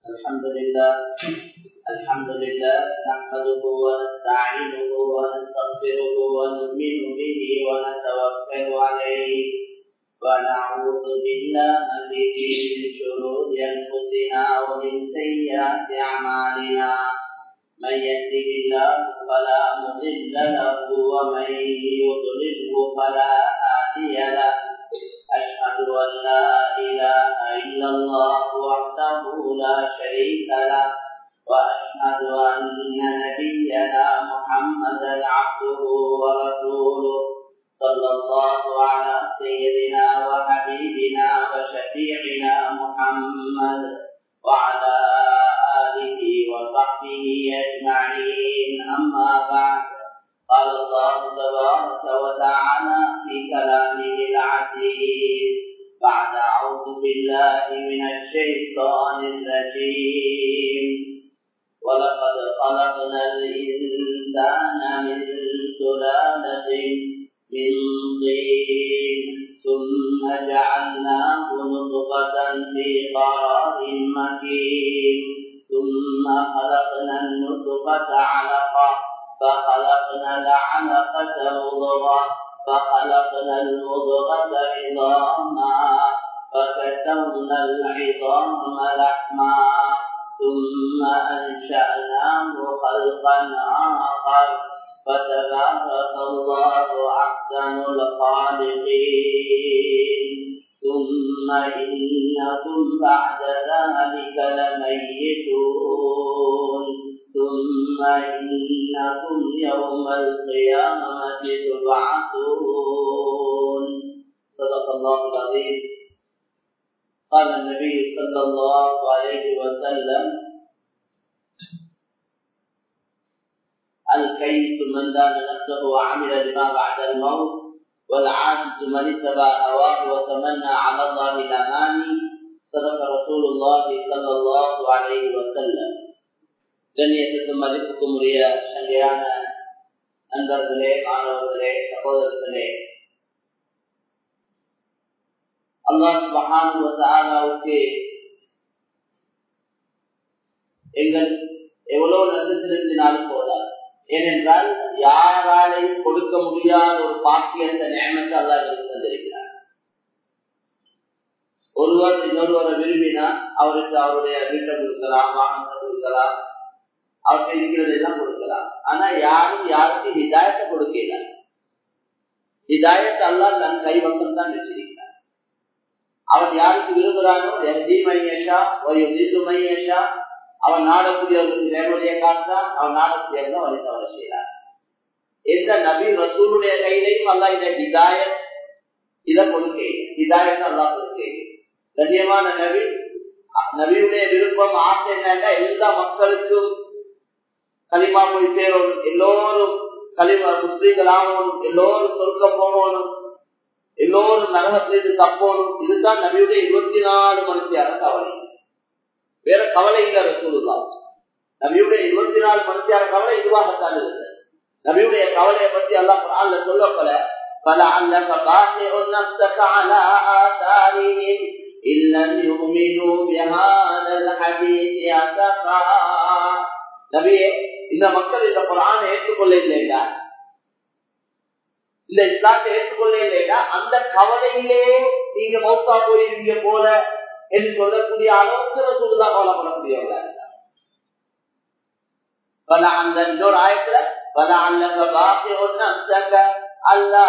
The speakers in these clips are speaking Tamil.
الحمد لله الحمد لله نحمده ونستعينه ونستغفره ونؤمن به ونتوكل عليه ونعوذ بالله به من شرور انفسنا ومن سيئات اعمالنا من يهده الله فلا مضل له ومن يضلله فلا هادي له أشهد أن لا إله إلا الله وحده لا شريك له وأشهد أن نبينا محمدا عبده ورسوله صلى الله على سيدنا وحبيبنا وشفيعنا محمد وعلى آله وصحبه أجمعين أما بعد قال الله تبارك وتعالى في كلامه العزيز بعد أعوذ بالله من الشيطان الرجيم ولقد خلقنا الإنسان من سلالة من طين ثم جعلناه نطفة في قرار مكين ثم خلقنا النطفة علقة فخلقنا العلقة مضغة فخلقنا المضغة عظاما فكسرنا العظام لحما ثم أنشأناه خلقا آخر فتبارك الله أحسن الخالقين ثم إنكم بعد ذلك لميتون ثم إنكم يوم القيامة تبعثون صدق الله العظيم قال النبي صلى الله عليه وسلم الكيس من دان نفسه وعمل لما بعد الموت والعاجز من اتبع هواه وتمنى على الله الأماني صدق رسول الله صلى الله عليه وسلم கண்ணியத்துக்கும் மதிப்புக்கும் உரிய சங்கையான நண்பர்களே மாணவர்களே சகோதரர்களே அல்லாஹ் மகானுவத்தாலாவுக்கு எங்கள் எவ்வளவு நன்றி செலுத்தினாலும் போதாது ஏனென்றால் யாராலையும் கொடுக்க முடியாத ஒரு பாக்கியத்தை நேமத்தை அல்லா எங்களுக்கு தந்திருக்கிறார் ஒருவர் இன்னொருவரை விரும்பினா அவருக்கு அவருடைய வீட்டை கொடுக்கலாம் வாகனத்தை கொடுக்கலாம் அவர்கிட்ட இருக்கிறது எல்லாம் கொடுக்கலாம் ஆனா யாரும் யாருக்கும் ஹிதாயத்தை கொடுக்கல ஹிதாயத்தை அல்லா தன் கைவசம் தான் வச்சிருக்கிறார் அவன் யாருக்கு விரும்புகிறானோ எஹதி மையஷா ஒய்யு மையஷா அவன் நாடக்கூடியவர்களுக்கு நேர்வழியை காட்டான் அவன் நாடக்கூடியவர்கள் வழி தவறு செய்கிறார் எந்த நபி ரசூலுடைய கையிலையும் அல்லா இந்த ஹிதாயத் இதை கொடுக்க ஹிதாயத்தை அல்லா கொடுக்க கண்ணியமான நபி நபியுடைய விருப்பம் ஆசை என்னன்னா எல்லா மக்களுக்கும் களிமா போய் சேரணும் எல்லோரும் களிமா முஸ்லீம்கள் ஆகணும் எல்லோரும் சொர்க்கம் போகணும் எல்லோரும் நரகத்திலிருந்து தப்போணும் இதுதான் நபியுடைய இருபத்தி நாலு மணித்தியான கவலை வேற கவலை இல்ல ரசூலுதான் நபியுடைய இருபத்தி நாலு மணித்தியான கவலை இதுவாகத்தான் இருந்தது நபியுடைய கவலையை பத்தி எல்லாம் குரான்ல சொல்லப்பல فلعلك باخع نفسك على آثارهم إن لم يؤمنوا بهذا الحديث أسفا நபியே இந்த மக்கள் இந்த குரானை ஏற்றுக்கொள்ள இல்லைடா இந்த இஸ்லாத்தை ஏற்றுக்கொள்ள இல்லைடா அந்த கவலையிலே நீங்க மௌத்தா போயிருவீங்க போல என்று சொல்லக்கூடிய அளவுக்கு ரசூலுல்லா கவலைப்படக்கூடியவங்களா பல அந்த இன்னொரு ஆயத்துல பல அல்லக பாக்கி ஒன்னு அல்லா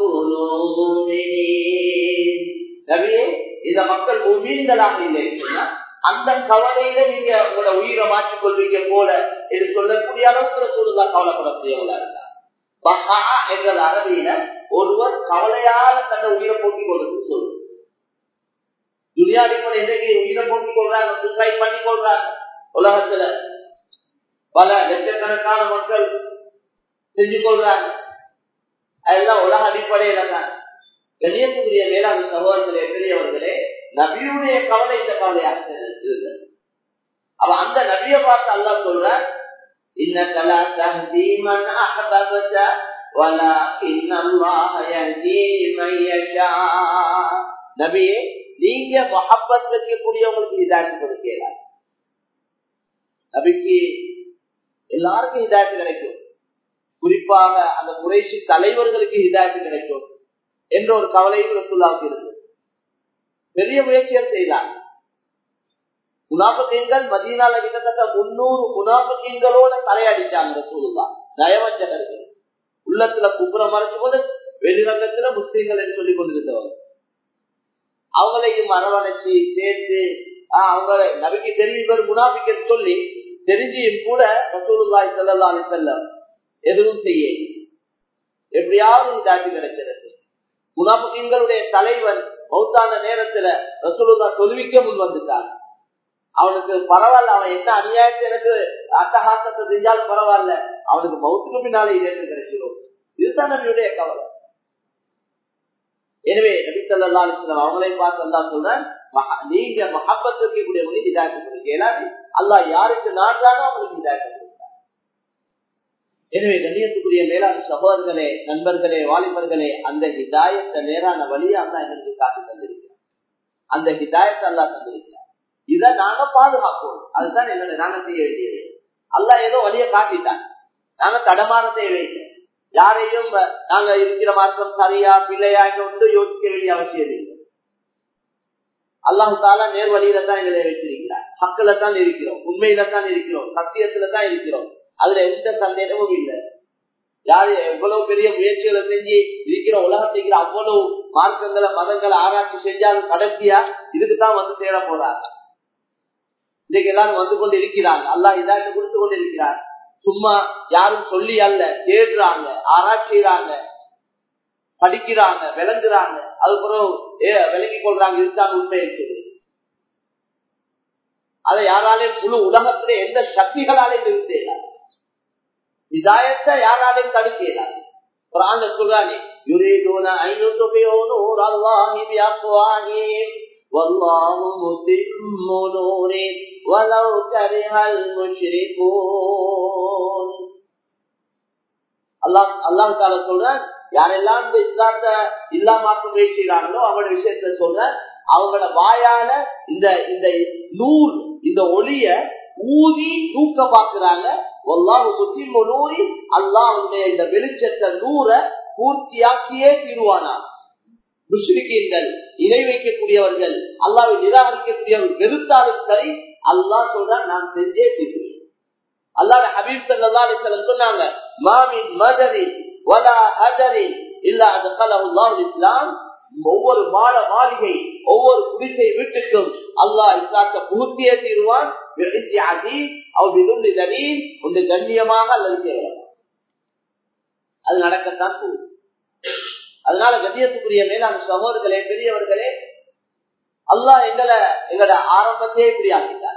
நபியே இந்த மக்கள் உமீன்களாக இல்லை அந்த கவலையில நீங்க உங்களோட உயிரை மாற்றிக் கொள்வீங்க போல என்று சொல்லக்கூடிய அளவுக்கு சூழ்நிலை கவலைப்படக்கூடியவங்களா இருந்தார் பஹா என்ற அரபியில ஒருவர் கவலையால தன்னை உயிரை போக்கிக் கொள்றது சொல்லு துனியாவின் இன்றைக்கு உயிரை போக்கிக் கொள்றாங்க சூசைட் பண்ணி கொள்றாங்க உலகத்துல பல லட்சக்கணக்கான மக்கள் செஞ்சு கொள்றாங்க அதெல்லாம் உலக அடிப்படையில தான் கணியத்துக்குரிய வேளாண் சகோதரர்களே பெரியவர்களே நபியுடைய கவலை இந்த கவலையாக இருந்தது அவ அந்த நபியை பார்த்து அல்லா சொல்ற இன்னக்கலா தஹ்தீமன் அஹபபத ولكن الله يهدي من يشاء நபியே நீங்க மொஹப்பத் வைக்கக்கூடியவங்களுக்கு ஹிதாயத்து கொடுக்கிறார் நபிக்கு எல்லாருக்கும் ஹிதாயத்து கிடைக்கும் குறிப்பாக அந்த குறைசி தலைவர்களுக்கு ஹிதாயத்து கிடைக்கும் என்ற ஒரு கவலையும் ரசூல்லாவுக்கு இருந்தது பெரிய முயற்சியை செய்தார் முனாபகங்கள் மதியனால கிட்டத்தட்ட முன்னூறு முனாபகங்களோட தலையடிச்சாங்க ரசூலுல்லா நயவஞ்சகர்கள் உள்ளத்துல குப்புற மறைச்சு போது வெளிரங்கத்துல முஸ்லீம்கள் என்று சொல்லிக் கொண்டிருந்தவங்க அவங்களையும் அரவணைச்சு சேர்த்து அவங்க நபிக்கு தெரியும் பேர் முனாபிக்க சொல்லி தெரிஞ்சியும் கூட ரசூலுல்லாய் செல்லல்லா செல்லம் எதுவும் செய்ய எப்படியாவது தாட்டி கிடைக்கிறது முனாபிகளுடைய தலைவன் மௌத்தான நேரத்துல ரசூலுல்லா தொழுவிக்க முன் வந்துட்டான் அவனுக்கு பரவாயில்ல அவன் என்ன அநியாயத்தை எனக்கு அட்டகாசத்தை செஞ்சாலும் பரவாயில்ல அவனுக்கு மௌத்துக்கு பின்னாலே இதேற்று கிடைச்சிடும் இதுதான் நபியுடைய கவலை எனவே நபி சல்லா அலிஸ்லாம் அவங்களை பார்த்து அல்லா சொல்றேன் நீங்க மஹப்பத் இருக்கக்கூடியவங்க இதாக்கி கொடுக்க ஏன்னா அல்லா யாருக்கு நாட்டானோ அவங்களுக்கு இதாக்கி கொடுக்கிறார் எனவே கண்ணியத்துக்குரிய மேலாண் சகோதரர்களே நண்பர்களே வாலிபர்களே அந்த ஹிதாயத்தை நேரான வழியை அல்லா எங்களுக்கு காட்டி தந்திருக்கிறார் அந்த ஹிதாயத்தை அல்லா தந்திருக்கிறார் இதை நாங்க பாதுகாப்போம் அதுதான் எங்களை நாங்க செய்ய வேண்டியது அல்லா ஏதோ வழியை காட்டிட்டான் நாங்க தடமான தேவையில்லை யாரையும் நாங்க இருக்கிற மாற்றம் சரியா பிள்ளையா என்று யோசிக்க வேண்டிய அவசியம் இல்லை அல்லாஹு தாலா நேர் வழியில தான் எங்களை வச்சிருக்கிறார் மக்கள தான் இருக்கிறோம் உண்மையில தான் இருக்கிறோம் சத்தியத்துல தான் இருக்கிறோம் அதுல எந்த சந்தேகமும் இல்லை யாரு எவ்வளவு பெரிய முயற்சிகளை செஞ்சு இருக்கிற உலகத்துக்கு அவ்வளவு மார்க்கங்களை மதங்களை ஆராய்ச்சி செஞ்சாலும் கடைசியா இதுக்கு தான் வந்து தேட போறாங்க இன்னைக்கு எல்லாரும் வந்து கொண்டு இருக்கிறாங்க அல்லாஹ் இதாட்டு கொடுத்து கொண்டு இருக்கிறார் சும்மா யாரும் சொல்லி அல்ல தேடுறாங்க ஆராய்ச்சிறாங்க படிக்கிறாங்க விளங்குறாங்க அதுக்கப்புறம் விளங்கி கொள்றாங்க இதுதான் உண்மை இருக்குது அதை யாராலையும் முழு உலகத்திலே எந்த சக்திகளாலையும் நிறுத்தலாம் இதாயத்தை யாராலையும் தடுக்கலாம் குரான் சொல்றானே يريدون أن يطفئوا نور الله بأفواههم والله متم نوره ولو كره المشركون அல்லாஹ் அல்லாஹ் தால சொல்ற யாரெல்லாம் இந்த இஸ்லாத்தை இல்லாமாக்க முயற்சிக்கிறாங்களோ அவங்களோட விஷயத்த சொல்ற அவங்களோட வாயால இந்த இந்த நூல் இந்த ஒளிய ஊதி தூக்க பாக்குறாங்க நூறி அல்லாஹ் அவங்களுடைய இந்த வெளிச்சத்தை நூற பூர்த்தியாக்கியே தீருவானா முஸ்லிக்கீன்கள் இணை வைக்கக்கூடியவர்கள் அல்லாவை நிராகரிக்கக்கூடியவர்கள் வெறுத்தாலும் சரி அல்லாஹ் சொல்றான் நான் செஞ்சே தீர்வேன் அல்லாஹ் ஹபீப் சல்லா அலிஸ்லம் சொன்னாங்க மாமின் மதரின் வலா ஹஜரின் இல்ல அது கலவுல்லாஹ் இஸ்லாம் ஒவ்வொரு மாட மாளிகை ஒவ்வொரு குடிசை வீட்டுக்கும் அல்லாஹ் இஸ்லாத்தை புகுத்தியே தீருவான் ஒன்று கண்ணியமாக அல்லது கேவலம் அது நடக்கத்தான் போகுது அதனால கண்ணியத்துக்குரிய மேலான சகோதரர்களே பெரியவர்களே அல்லாஹ் எங்களை எங்களோட ஆரம்பத்தையே இப்படி ஆக்கிட்டார்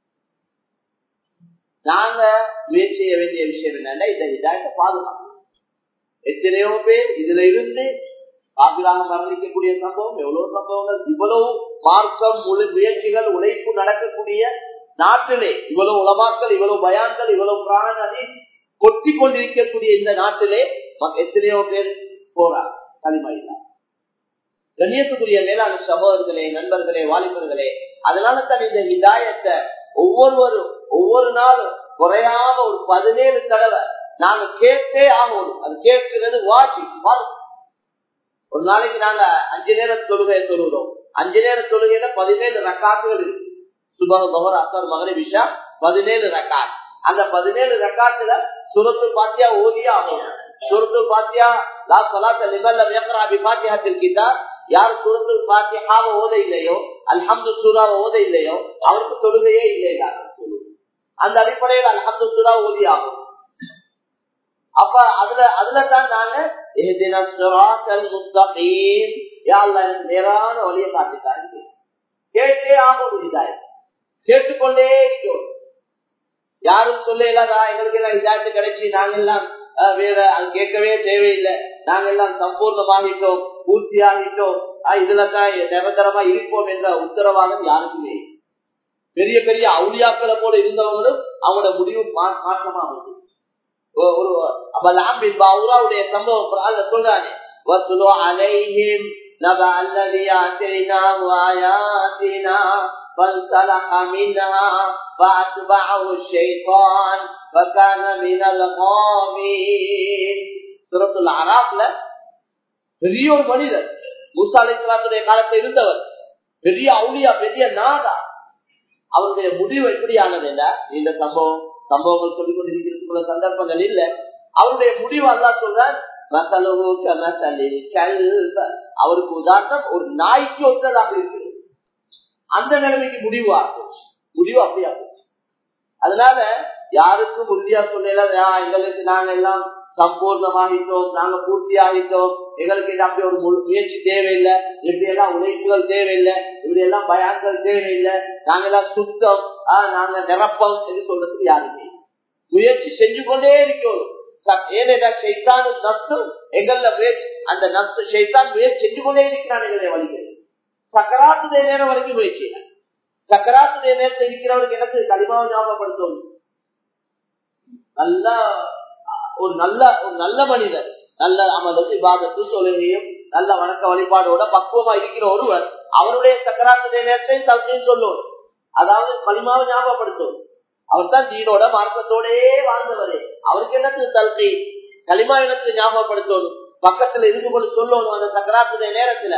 நாங்க முயற்சி செய்ய வேண்டிய விஷயம் என்னன்னா இந்த இதாயத்தை பாதுகாக்கணும் எத்தனையோ பேர் இதுல இருந்து காபிலாக மரணிக்கக்கூடிய சம்பவம் எவ்வளவு சம்பவங்கள் இவ்வளவு மார்க்கம் முழு முயற்சிகள் உழைப்பு நடக்கக்கூடிய நாட்டிலே இவ்வளவு உலமாக்கள் இவ்வளவு பயான்கள் இவ்வளவு பிராண நதி கொட்டி கொண்டிருக்கக்கூடிய இந்த நாட்டிலே எத்தனையோ பேர் போறார் களிமயிலா கண்ணியத்துக்குரிய மேலான சகோதரர்களே நண்பர்களே வாலிபர்களே அதனால தான் இந்த விதாயத்தை ஒவ்வொருவரும் ஒவ்வொரு நாளும் குறையாம ஒரு பதினேழு தடவை நாங்க கேட்டே ஆகணும் அது கேட்கிறது வாசி ஒரு நாளைக்கு நாங்க அஞ்சு நேர தொழுகையை தொழுகிறோம் அஞ்சு நேர தொழுகையில பதினேழு ரக்காத்துகள் இருக்கு சுபக கௌர அசர் மகரி விஷா பதினேழு ரக்காத் அந்த பதினேழு ரக்காத்துல சுரத்து பாத்தியா ஓதியே ஆகும் சுரத்து பாத்தியா லா சலாத்த லிமல்ல வேக்கரா பிபாத்தியாத்தில் கிட்டா யார் சுரத்து பாத்தியாவை ஓத இல்லையோ அல்ஹம்து சூராவை ஓத இல்லையோ அவருக்கு தொழுகையே இல்லை அந்த அடிப்படையில் அல்ஹம்து சூரா ஓதி ஆகும் அப்ப அதுல அதுல தான் நாங்க நேரான வழியை காட்டிட்டாங்க கேட்டே ஆகும் இதாய் கேட்டுக்கொண்டே இருக்கிறோம் யாரும் சொல்லலா எங்களுக்கு எல்லாம் இதாட்டு கிடைச்சி நாங்க எல்லாம் வேற அது கேட்கவே தேவையில்லை நாங்க எல்லாம் சம்பூர்ணமாகிட்டோம் பூர்த்தி ஆகிட்டோம் இதுல தான் நிரந்தரமா இருப்போம் என்ற உத்தரவாதம் யாருக்குமே பெரிய பெரிய அவுளியாக்களை போல இருந்தவங்களும் அவங்களோட முடிவு மாற்றமா வந்து ஒரு அபலாம்பின் பாவுராவுடைய சம்பவம் சொல்றானே وَاتْلُ عَلَيْهِمْ نَبَأَ الَّذِي آتَيْنَاهُ آيَاتِنَا فانسلخ منها فأتبعه الشيطان فكان من الغاوين سورة الأعراف பெரிய ஒரு மனிதர் மூசா அலிஸ்லாத்துடைய காலத்தில் இருந்தவர் பெரிய அவுளியா பெரிய நாதா அவருடைய முடிவு எப்படியானது என்ன இந்த சம்பவம் சம்பவங்கள் சொல்லிக் கொண்டிருக்கிற சந்தர்ப்பங்கள் இல்ல அவருடைய முடிவு அல்லா சொல்ற அவருக்கு உதாரணம் ஒரு நாய்க்கு ஒத்ததாக இருக்கிறது அந்த நிலைமைக்கு முடிவு ஆகும் முடிவு அப்படியா அதனால யாருக்கும் உறுதியா சொல்லல எங்களுக்கு நாங்க எல்லாம் சம்பூர்ணமாகிட்டோம் நாங்க பூர்த்தி ஆகிட்டோம் எங்களுக்கு இது அப்படி ஒரு முயற்சி தேவையில்லை இப்படி எல்லாம் உழைப்புகள் தேவையில்லை இப்படி எல்லாம் பயான்கள் தேவையில்லை நாங்க எல்லாம் சுத்தம் நாங்க நிரப்பம் என்று சொல்றதுக்கு யாருமே முயற்சி செஞ்சு கொண்டே இருக்கணும் ஏனென்றா சைத்தானு நப்சு எங்கள முயற்சி அந்த நப்சு சைத்தான் முயற்சி செஞ்சு கொண்டே இருக்கிறான் எங்களை வழிகள் சக்கராத்துடைய நேரம் வரைக்கும் முயற்சி சக்கராத்துடைய நேரத்தில் இருக்கிறவருக்கு எனக்கு கடிமாவை ஞாபகப்படுத்தும் நல்லா ஒரு நல்ல ஒரு நல்ல மனிதர் நல்ல அமலுக்கு விவாதத்து தொழுகையும் நல்ல வணக்க வழிபாடோட பக்குவமா இருக்கிற ஒருவர் அவருடைய சக்கராத்துடைய நேரத்தை தல்கையும் சொல்லுவோம் அதாவது களிமாவை ஞாபகப்படுத்தும் அவர் தான் தீனோட மார்க்கத்தோடே வாழ்ந்தவரே அவருக்கு என்னத்து தல்கை களிமா இனத்துக்கு ஞாபகப்படுத்தணும் பக்கத்துல இருந்து கொண்டு சொல்லணும் அந்த சக்கராத்துடைய நேரத்துல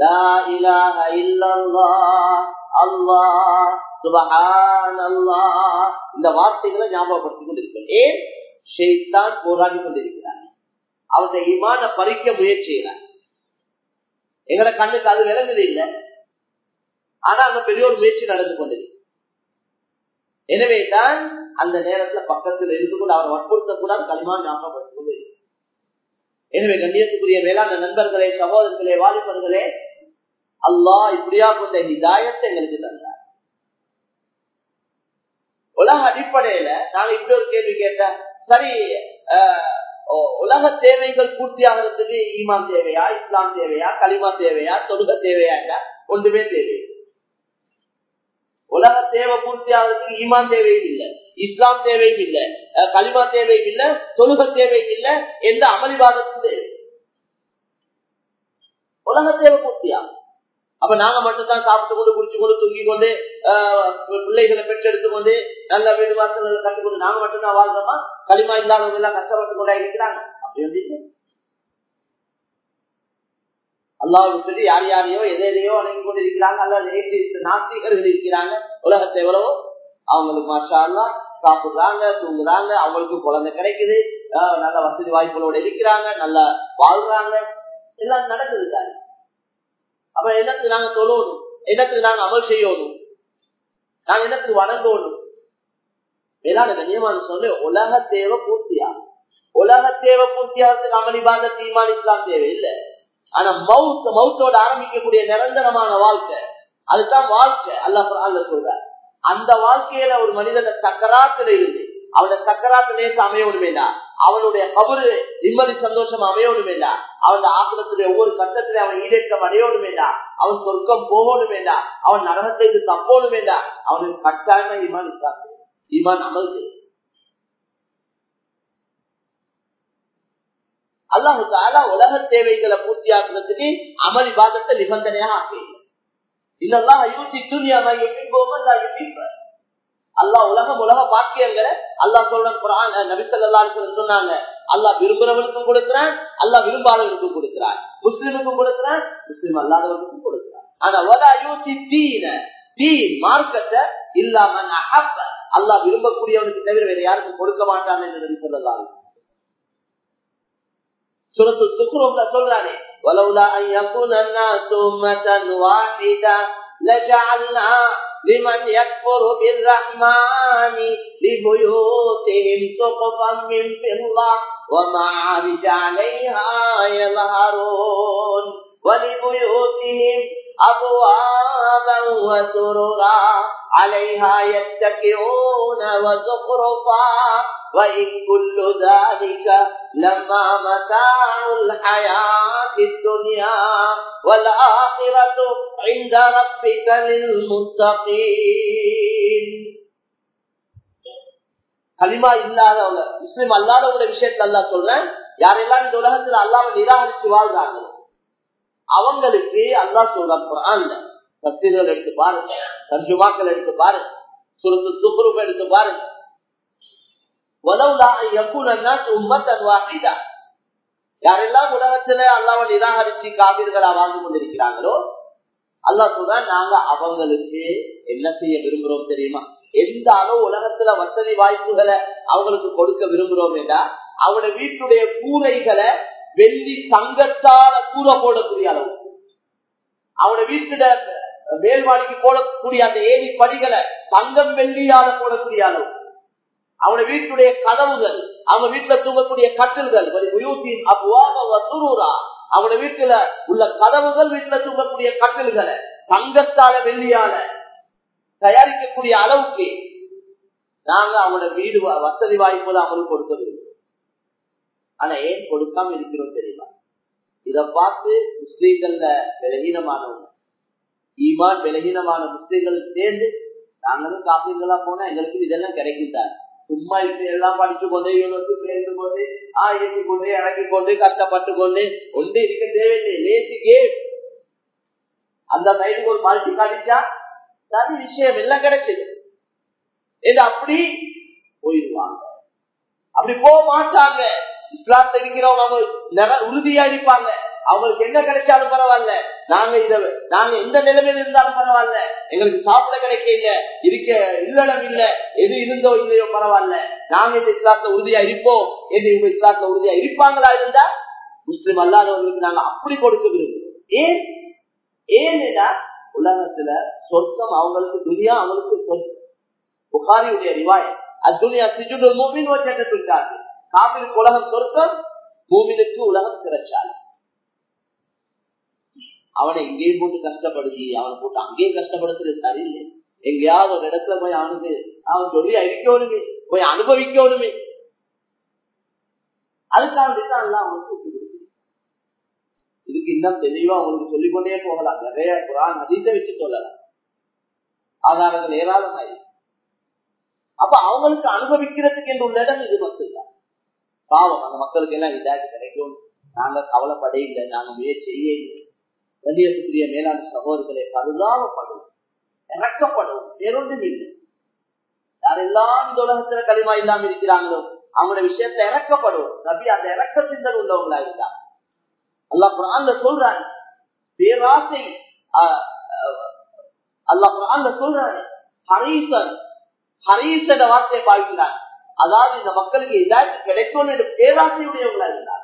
இந்த வார்த்தைகளை ஞாபகப்படுத்திக் கொண்டிருக்கிறேன் ஏன் ஷெய்தான் போராடி கொண்டிருக்கிறார் அவருடைய இமான பறிக்க முயற்சிகிறார் எங்கட கண்ணுக்கு அது விளங்குது இல்லை ஆனா அங்க பெரிய ஒரு முயற்சி நடந்து கொண்டிருக்கு எனவே தான் அந்த நேரத்துல பக்கத்தில் இருந்து கொண்டு அவர் வற்புறுத்தக்கூடாது களிமா ஞாபகப்படுத்திக் கொண்டு எனவே கண்ணியத்துக்குரிய வேளாண் நண்பர்களே சகோதரர்களே வாலிபர்களே அல்லாஹ் இப்படியா கொண்ட ஹிதாயத்தை எங்களுக்கு தந்தார் உலக அடிப்படையில நான் இப்படி ஒரு கேள்வி கேட்டேன் சரி உலக தேவைகள் பூர்த்தி ஆகிறதுக்கு ஈமான் தேவையா இஸ்லாம் தேவையா களிமா தேவையா தொழுக தேவையா ஒன்றுமே தேவை உலக தேவை பூர்த்தி ஆகிறதுக்கு ஈமான் தேவையும் இல்லை இஸ்லாம் தேவையும் இல்லை களிமா தேவையும் இல்லை தொழுக தேவையும் இல்லை எந்த அமளிவாதத்தும் தேவை உலக தேவை பூர்த்தியாகும் அப்ப நாங்க மட்டும் தான் சாப்பிட்டு கொண்டு குடிச்சு கொண்டு தூங்கி கொண்டு பிள்ளைகளை பெற்றெடுத்து கொண்டு நல்ல வீடு வாசல்களை கட்டுக்கொண்டு நாங்க மட்டும் தான் வாழ்றோமா களிமா இல்லாதவங்க எல்லாம் கஷ்டப்பட்டு கொண்டா இருக்கிறாங்க அப்படி வந்து அல்லாவுக்கு சொல்லி யார் யாரையோ எதை எதையோ அடங்கி கொண்டு இருக்கிறாங்க அல்லது நாஸ்திகர்கள் இருக்கிறாங்க உலகத்தை எவ்வளவோ அவங்களுக்கு மாஷா அல்லா சாப்பிடுறாங்க தூங்குறாங்க அவங்களுக்கு குழந்தை கிடைக்குது நல்ல வசதி வாய்ப்புகளோட இருக்கிறாங்க நல்லா வாழ்றாங்க எல்லாம் நடக்குது தானே அப்ப என்னத்துக்கு நாங்க தொழணும் என்னத்துக்கு நாங்க அமல் செய்யணும் நாங்க என்னத்துக்கு வணங்கணும் வேளாண் கண்ணியமான சொல்லு உலக தேவை பூர்த்தியா உலக தேவை பூர்த்தியாகிறதுக்கு அமளிபாத தீமான் இஸ்லாம் தேவை இல்லை ஆனா மவுத் மவுத்தோட ஆரம்பிக்கக்கூடிய நிரந்தரமான வாழ்க்கை அதுதான் வாழ்க்கை அல்ல சொல்ற அந்த வாழ்க்கையில ஒரு மனிதன சக்கராத்துல இருந்து அவனோட சக்கராத்து நேசம் அமையணுமேடா அவனுடைய கபரு நிம்மதி சந்தோஷம் அமையணுமேடா அவன் ஆசிரத்துடைய ஒவ்வொரு கட்டத்திலே அவன் ஈடேற்றம் அடையணுமேடா அவன் சொர்க்கம் போகணுமேடா அவன் நரகத்தை தப்போணுமேடா அவனுக்கு கட்டாயமா ஈமான் இருக்காது ஈமான் அமல்து அல்லாஹு தாலா உலக தேவைகளை பூர்த்தியாக்குறதுக்கு அமல் விவாதத்தை நிபந்தனையாக ஆக்கி இதெல்லாம் யூசி துணியாமா அல்லாஹ் உலகம் உலக பாக்கியங்களை அல்லாஹ் சொல்ற நபிசல்லா சொன்னாங்க அல்லாஹ் விரும்புறவனுக்கும் கொடுக்கிறான் அல்லாஹ் விரும்பாதவனுக்கும் கொடுக்கிறான் முஸ்லிமுக்கும் கொடுக்கிறான் முஸ்லிம் அல்லாதவனுக்கும் கொடுக்கிறான் ஆனா வல யூசி தீன தீ மார்க்கத்தை இல்லாம அல்லாஹ் விரும்பக்கூடியவனுக்கு தவிர வேற யாருக்கும் கொடுக்க மாட்டான் என்று நபி சொல்லலாம் சுரத்து சுக்ரூப்ல சொல்றானே ولولا أن يكون الناس أمة واحدة لجعلنا لمن يكفر بالرحمن لبيوتهم سقفا من فضة ومعارج عليها يظهرون ولبيوتهم أبوابا وسررا عليها يتكئون وزخرفا وإن كل ذلك لما متاع الحياة الدنيا والآخرة عند ربك للمتقين களிமா இல்லாதவங்க முஸ்லிம் அல்லாதவங்க விஷயத்த அல்லா சொல்றேன் யாரெல்லாம் இந்த உலகத்துல அல்லாம நிராகரிச்சு வாழ்றாங்களோ அவங்களுக்கு அல்லா சொல்றான் தப்தீர்கள் எடுத்து பாருங்க தர்ஜுமாக்கள் எடுத்து பாருங்க சுருத்து துப்புரூப் எடுத்து பாருங்க யாரெல்லாம் உலகத்துல அல்லாவை நிராகரிச்சு காப்பீர்களா வாழ்ந்து கொண்டிருக்கிறாங்களோ அல்லா சொல்றான் நாங்க அவங்களுக்கு என்ன செய்ய விரும்புறோம் தெரியுமா எந்த அளவு உலகத்துல வசதி வாய்ப்புகளை அவங்களுக்கு கொடுக்க விரும்புறோம் என்றா அவனோட வீட்டுடைய கூரைகளை வெள்ளி தங்கத்தால கூரை போடக்கூடிய அளவு அவனோட வீட்டுட மேல்வாடிக்கு போடக்கூடிய அந்த ஏரி படிகளை தங்கம் வெள்ளியால போடக்கூடிய அளவு அவனோட வீட்டுடைய கதவுகள் அவங்க வீட்டுல தூங்கக்கூடிய கட்டில்கள் அவனோட வீட்டுல உள்ள கதவுகள் வீட்டுல தூங்கக்கூடிய கட்டில்களை தங்கத்தால வெள்ளியால தயாரிக்கக்கூடிய அளவுக்கு நாங்க அவனோட வீடு வசதி வாய்ப்புல அவங்களுக்கு கொடுக்க விரும்புகிறோம் ஆனா ஏன் கொடுக்காம இருக்கிறோம் தெரியுமா இத பார்த்து முஸ்லீம்கள்ல விலகீனமானவங்க ஈமான் விலகீனமான முஸ்லீம்கள் சேர்ந்து நாங்களும் காப்பீங்களா போனா எங்களுக்கு இதெல்லாம் கிடைக்குதா சும்மா இப்படி எல்லாம் படிச்சு கொண்டு சேர்ந்து கொண்டு ஆஹ் இறக்கி கொண்டு இறக்கி கொண்டு கஷ்டப்பட்டு கொண்டு ஒன்று இருக்க தேவையில்லை லேசி கேம் அந்த சைடுக்கு ஒரு மல்டி காடிச்சா தனி விஷயம் எல்லாம் கிடைச்சது இது அப்படி போயிடுவாங்க அப்படி போக மாட்டாங்க இஸ்லாத்துல இருக்கிறவங்க உறுதியா இருப்பாங்க அவங்களுக்கு என்ன கிடைச்சாலும் பரவாயில்ல நாங்க இத நாங்க எந்த நிலைமையில இருந்தாலும் பரவாயில்ல எங்களுக்கு சாப்பிட கிடைக்கல இருக்க இல்லடம் இல்ல எது இருந்தோ இல்லையோ பரவாயில்ல நாங்க இந்த இஸ்லாத்துல உறுதியா இருப்போம் என்று இவங்க இஸ்லாத்துல உறுதியா இருப்பாங்களா இருந்தா முஸ்லிம் அல்லாதவங்களுக்கு நாங்க அப்படி கொடுக்க விரும்புகிறோம் ஏன் ஏன்னா உலகத்துல சொர்க்கம் அவங்களுக்கு துனியா அவங்களுக்கு சொர்க்கம் புகாரியுடைய ரிவாய் அத்துனியா சிஜுடு மூமின் வச்சத்தை சொல்லிட்டாங்க காவிற்கு உலகம் சொர்க்கம் பூமினுக்கு உலகம் சிறச்சாலை அவனை இங்கேயும் போட்டு கஷ்டப்படுத்தி அவனை போட்டு அங்கேயும் கஷ்டப்படுத்துறது சரியில்லை எங்கேயாவது ஒரு இடத்துல போய் அவனுக்கு அவன் சொல்லி அழிக்கணுமே போய் அனுபவிக்கணுமே அதுக்காக அவனுக்கு இதுக்கு இன்னும் தெளிவா அவங்களுக்கு சொல்லிக்கொண்டே போகலாம் நிறைய குரான் அதிக வச்சு சொல்லலாம் ஆதாரங்கள் ஏராளமாயிருக்கு அப்ப அவங்களுக்கு அனுபவிக்கிறதுக்கு என்று உள்ள இடம் இது மட்டும்தான் பாவம் அந்த மக்களுக்கு எல்லாம் இதாக கிடைக்கும் நாங்க கவலைப்பட இல்லை நாங்க முயற்சி செய்ய இல்லை கண்ணியத்துக்குரிய மேலாண் சகோதரர்களை பரிதாபப்படும் இறக்கப்படும் வேறொன்றும் இல்லை யாரெல்லாம் இந்த உலகத்துல களிமா இல்லாம இருக்கிறாங்களோ அவங்களோட விஷயத்துல இறக்கப்படும் நபி அந்த இறக்க சிந்தனை உள்ளவங்களா இருந்தா அல்லா குரான்ல சொல்றாங்க பேராசை அல்லா குரான்ல சொல்றாங்க ஹரீசன் ஹரீசட வார்த்தையை பாவிக்கிறார் அதாவது இந்த மக்களுக்கு இதாச்சு கிடைக்கும் என்று பேராசையுடையவங்களா இருந்தார்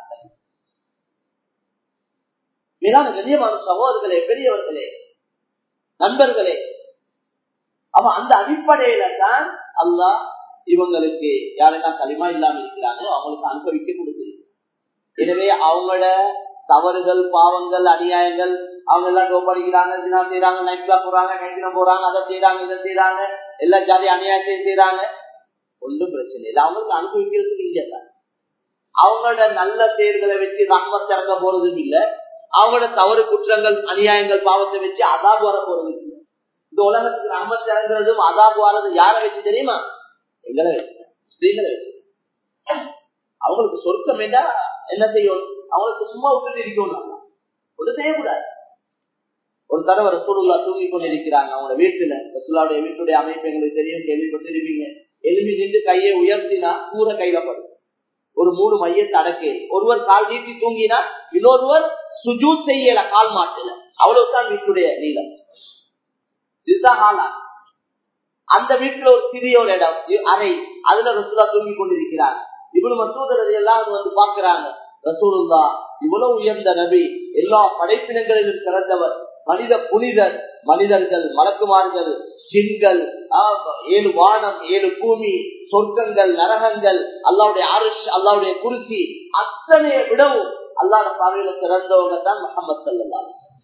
மேலான கண்ணியமான சகோதரர்களே பெரியவர்களே நண்பர்களே அவன் அந்த அடிப்படையில தான் அல்லாஹ் இவங்களுக்கு யாரெல்லாம் களிமா இல்லாம இருக்கிறாங்களோ அவங்களுக்கு அனுபவிக்க கொடுத்திருக்கு எனவே அவங்களோட தவறுகள் பாவங்கள் அநியாயங்கள் அவங்க எல்லாம் டோப்படிக்கிறாங்க தினா செய்யறாங்க நைட்ல போறாங்க நைட்ல போறாங்க அதை செய்யறாங்க இதை செய்யறாங்க எல்லா ஜாதி அநியாயத்தையும் செய்யறாங்க ஒன்றும் பிரச்சனை இல்லை அவங்களுக்கு அனுபவிக்கிறதுக்கு இங்க தான் அவங்களோட நல்ல செயல்களை வச்சு ரஹ்மத் இறங்க போறதும் இல்லை அவங்களோட தவறு குற்றங்கள் அநியாயங்கள் பாவத்தை வச்சு அதாபு வர போறதும் இல்லை இந்த உலகத்துக்கு ரஹ்மத் இறங்குறதும் அதாபு வரது யாரை வச்சு தெரியுமா எங்களை வச்சு ஸ்ரீகளை வச்சு அவங்களுக்கு சொர்க்கம் வேண்டா என்ன செய்யணும் அவங்களுக்கு சும்மா விட்டு இருக்கணும் ஒன்று செய்யக்கூடாது ஒரு தடவை ரசூலுல்லா தூங்கி கொண்டிருக்கிறாங்க அவங்க வீட்டுல ரசூல்லாவுடைய வீட்டுடைய அமைப்பு எங்களுக்கு தெரியும் கேள்விப்பட்டிருப்பீங்க எலும்பி நின்று கையை உயர்த்தினா கூரை கையில படும் ஒரு மூணு மையத்தை அடக்கே ஒருவர் கால் நீட்டி தூங்கினா இன்னொருவர் சுஜூத் செய்யல கால் மாட்டல அவ்வளவுதான் வீட்டுடைய நீளம் இதுதான் ஹாலா அந்த வீட்டுல ஒரு சிறிய ஒரு இடம் அறை அதுல ரசூலா தூங்கி கொண்டிருக்கிறாங்க இவ்வளவு மசூதரது எல்லாம் வந்து பாக்குறாங்க ரசூலுல்லா இவ்வளவு உயர்ந்த நபி எல்லா படைப்பினங்களிலும் சிறந்தவர் மனித புனிதர் மனிதர்கள் மலக்குமார்கள் ஜின்கள் ஏழு வானம் ஏழு பூமி சொர்க்கங்கள் நரகங்கள் அல்லாவுடைய அரிஷ் அல்லாவுடைய குருசி அத்தனைய விடவும் அல்லாட பார்வையில சிறந்தவங்க தான் முகமது சல்லா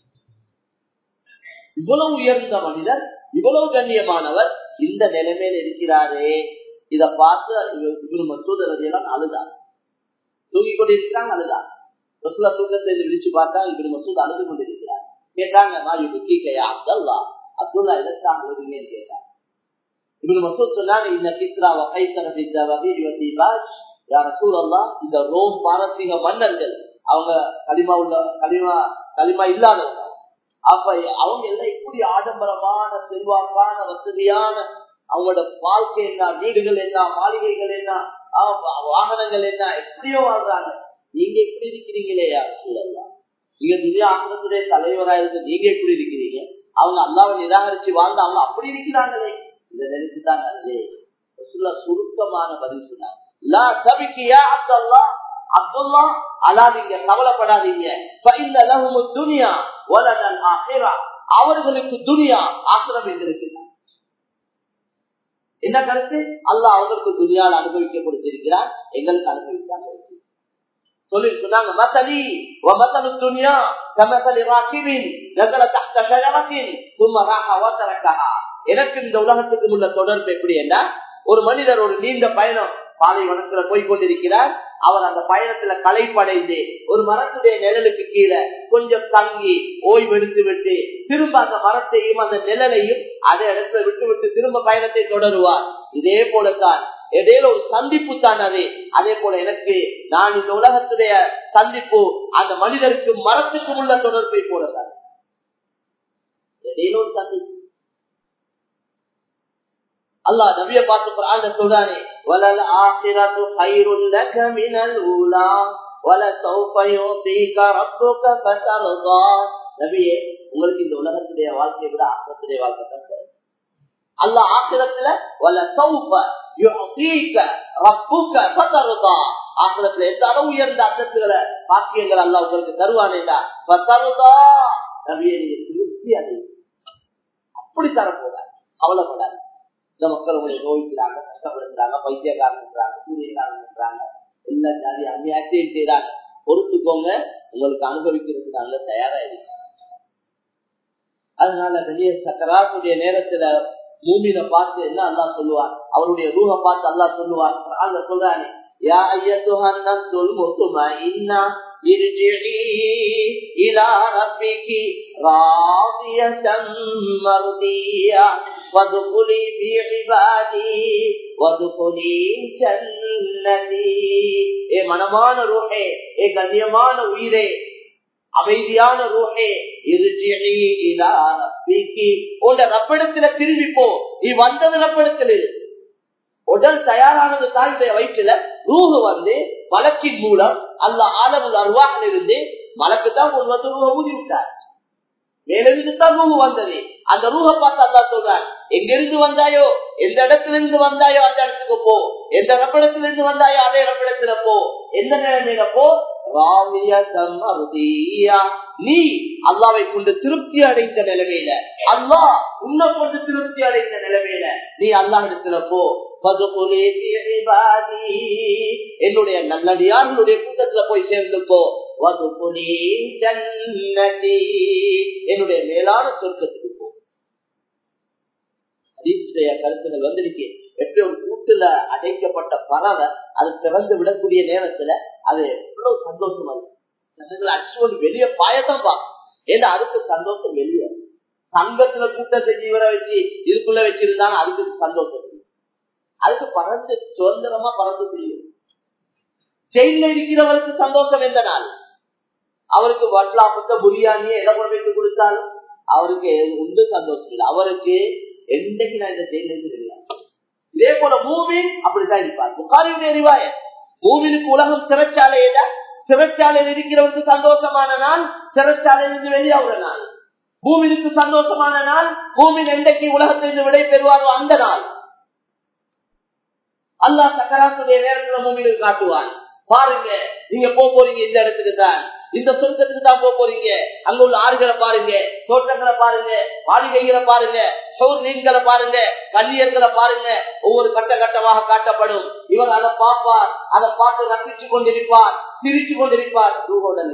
இவ்வளவு உயர்ந்த மனிதர் இவ்வளவு கண்ணியமானவர் இந்த நிலைமையில் இருக்கிறாரே இத பார்த்து இவரு மசூதரதையெல்லாம் அழுதார் தூங்கி கொண்டிருக்கிறாங்க அழுதார் ரசுல்லா தூக்கத்தை விரிச்சு பார்த்தா இவரு மசூத் அழுது கொண்டிருக்கிறார் கேட்டாங்க நான் இவரு கீக்கையா அப்துல்லா அப்துல்லா இதற்காக அழுதுங்கன்னு கேட்டாங்க இவரு மசூத் சொன்னாங்க இந்த கித்ரா வகைசர யார சூழல்லா இந்த ரோம் பாரசீக மன்னர்கள் அவங்க களிமா உள்ள களிமா களிமா இல்லாதவங்க அப்ப அவங்க எல்லாம் இப்படி ஆடம்பரமான செல்வாக்கான வசதியான அவங்களோட வாழ்க்கை என்ன வீடுகள் என்ன மாளிகைகள் என்ன ஆஹ் வா- வாகனங்கள் என்ன எப்படியோ வாழ்றாங்க நீங்க எப்படி இருக்கிறீங்களே யார் சொல்லலாம் நீங்க துரியா ஆசிரத்துடைய தலைவரா இருந்து நீங்க எப்படி இருக்கிறீங்க அவங்க அல்லாவை நிராகரிச்சு வாழ்ந்து அவங்க அப்படி இருக்கிறாங்களே இதை நினைச்சுதான் நல்லது சொல்ல சுருக்கமான பதில் சொன்னாங்க லா தபிக்கியா அப்துல்லா அப்துல்லா அழாதீங்க கவலைப்படாதீங்க فإن لهم الدنيا ولنا الآخرة. அவர்களுக்கு துனியா ஆசிரம் என்று இருக்கிறார் என்ன கருத்து அல்லாஹ் அவர்களுக்கு துனியால் அனுபவிக்க கொடுத்திருக்கிறார் எங்களுக்கு அனுபவிக்காங்க சொல்லி சொன்னாங்க மசலி ومثل الدنيا كمثل راكب نزل تحت شجرة ثم راح وتركها எனக்கு இந்த உலகத்துக்கு உள்ள தொடர்பு எப்படி என்றா ஒரு மனிதர் ஒரு நீண்ட பயணம் பாலைவனத்துல போய் கொண்டிருக்கிறார் அவர் அந்த பயணத்துல களைப்படைந்து ஒரு மரத்துடைய நிழலுக்கு கீழே கொஞ்சம் தங்கி ஓய்வு எடுத்து விட்டு திரும்ப அந்த மரத்தையும் அந்த நிழலையும் அதே இடத்துல விட்டு விட்டு திரும்ப பயணத்தை தொடருவார் இதே போலத்தான் இடையில ஒரு சந்திப்பு தான் அது அதே போல எனக்கு நான் இந்த உலகத்துடைய சந்திப்பு அந்த மனிதருக்கு மரத்துக்கும் உள்ள தொடர்பை போலதான் இடையில ஒரு சந்திப்பு அல்லாஹ் நபிய பார்த்து குரான்ல சொல்றானே வலல் ஆখিরাতু கைருல் லக மினல் ஊலா வல சௌஃப யுதீக ரப்புக ஃபதர்தா நபியே உங்களுக்கு இந்த உலகத்துடைய வாழ்க்கையை விட ஆக்கிரத்துடைய வாழ்க்கை தான் சிறந்தது. அல்லாஹ் ஆக்கிரத்துல வல சௌஃப யுதீக ரப்புக ஃபதர்தா ஆக்கிரத்துல எந்த அளவு உயர்ந்த அந்தஸ்துகளை பாக்கியங்கள் அல்லாஹ் உங்களுக்கு தருவானேடா ஃபதர்தா நபியே நீங்க திருப்தி அடைவீங்க அப்படி தரப்போறாரு கவலைப்படாது இந்த மக்கள் உங்களை நோய்க்கிறாங்க கஷ்டப்படுத்துறாங்க பைத்தியக்காரன் இருக்கிறாங்க சூரியக்காரன் இருக்கிறாங்க எல்லா ஜாதி அந்நியாத்தையும் செய்யறாங்க பொறுத்துக்கோங்க உங்களுக்கு அனுபவிக்கிறதுக்கு நல்ல தயாரா இருக்கு அதனால வெளியே சக்கராத்துடைய நேரத்துல மூமியில பார்த்து என்ன அல்லாஹ் சொல்லுவார் அவருடைய ரூஹ பார்த்து அல்லாஹ் சொல்லுவார் அங்க சொல்றானே யா ஐயத்துஹா நஃப்ஸுல் முத்மஇன்னா ارجعي إلى ربك راضية مرضية وادخلي في عبادي وادخلي جنتي ஏ மனமான ரூஹே ஏ கண்ணியமான உயிரே அமைதியான ரூஹே இருஜிஇ இலா ரப்பிகி உன் ரப்பிடத்துல திரும்பி போ நீ வந்தது ரப்பிடத்தில் உடல் தயாரானது தாயுடைய வயிற்றுல ரூஹு வந்து மலக்கின் மூலம் அல்ல ஆலமுல் அருவாக இருந்து மலக்கு தான் கொண்டு வந்து ரூஹ ஊதி விட்டார் மேலிருந்துதான் ரூஹு வந்தது அந்த ரூஹ பார்த்து அல்லா சொல்றார் எங்க இருந்து வந்தாயோ எந்த இடத்துல இருந்து வந்தாயோ அந்த இடத்துக்கு போ எந்த ரப்பிடத்துல இருந்து வந்தாயோ அதே ரப்பிடத்துல போ எந்த நிலைமையில போ நீ அல்லாவை கொண்டு திருப்தி அடைந்த நிலைமையில அல்லாஹ் உன்னை கொண்டு திருப்தி அடைந்த நிலைமையில நீ அல்லாஹ் இடத்துல போ என்னுடைய நல்லடியார்களுடைய கூட்டத்துல போய் சேர்ந்து போ என்னுடைய மேலான சொர்க்கத்துக்கு போ ஹதீஸுடைய கருத்துகள் வந்திருக்கு எப்படி ஒரு கூட்டுல அடைக்கப்பட்ட பறவை அது திறந்து விடக்கூடிய நேரத்துல அது எவ்வளவு சந்தோஷமா இருக்கு ஜனங்கள் அடிச்சு வெளியே பாயத்தான் பார்க்கும் ஏன்னா அதுக்கு சந்தோஷம் வெளியே சங்கத்துல கூட்டத்தை ஜீவர வச்சு இதுக்குள்ள வச்சிருந்தாங்க அதுக்கு சந்தோஷம் இல்லை. அதுக்கு பறந்து சுதந்திரமா பறந்து தெரியும் ஜெயில இருக்கிறவருக்கு சந்தோஷம் எந்த நாள் அவருக்கு வட்லாப்பத்த புரியாணியை எதை கொண்டு வைத்து கொடுத்தாலும் அவருக்கு உண்டு சந்தோஷம் இல்லை அவருக்கு என்னைக்கு நான் இந்த ஜெயில இருந்து வெளியே இதே போல மூமின் அப்படித்தான் இருப்பார் புகாரியுடைய அறிவாய மூமினுக்கு உலகம் சிறைச்சாலையில சிறைச்சாலையில் இருக்கிறவருக்கு சந்தோஷமான நாள் சிறைச்சாலையிலிருந்து வெளியாகிற நாள் பூமிக்கு சந்தோஷமான நாள் பூமியின் எண்டைக்கு உலகத்திலிருந்து விடை பெறுவாரோ அந்த நாள் அல்லாஹ் சக்கராத்துடைய நேரத்துல பூமியில் காட்டுவான் பாருங்க நீங்க போக போறீங்க இந்த இடத்துக்கு தான் இந்த சொர்க்கத்துக்கு தான் போக போறீங்க அங்க உள்ள ஆறுகளை பாருங்க தோட்டங்களை பாருங்க மாளிகைகளை பாருங்க சோர் நீன்களை பாருங்க கண்ணியர்களை பாருங்க ஒவ்வொரு கட்ட கட்டமாக காட்டப்படும் இவர் அதை பார்ப்பார் அதை பார்த்து ரசிச்சு கொண்டிருப்பார் சிரிச்சு கொண்டிருப்பார் ரூபோடன்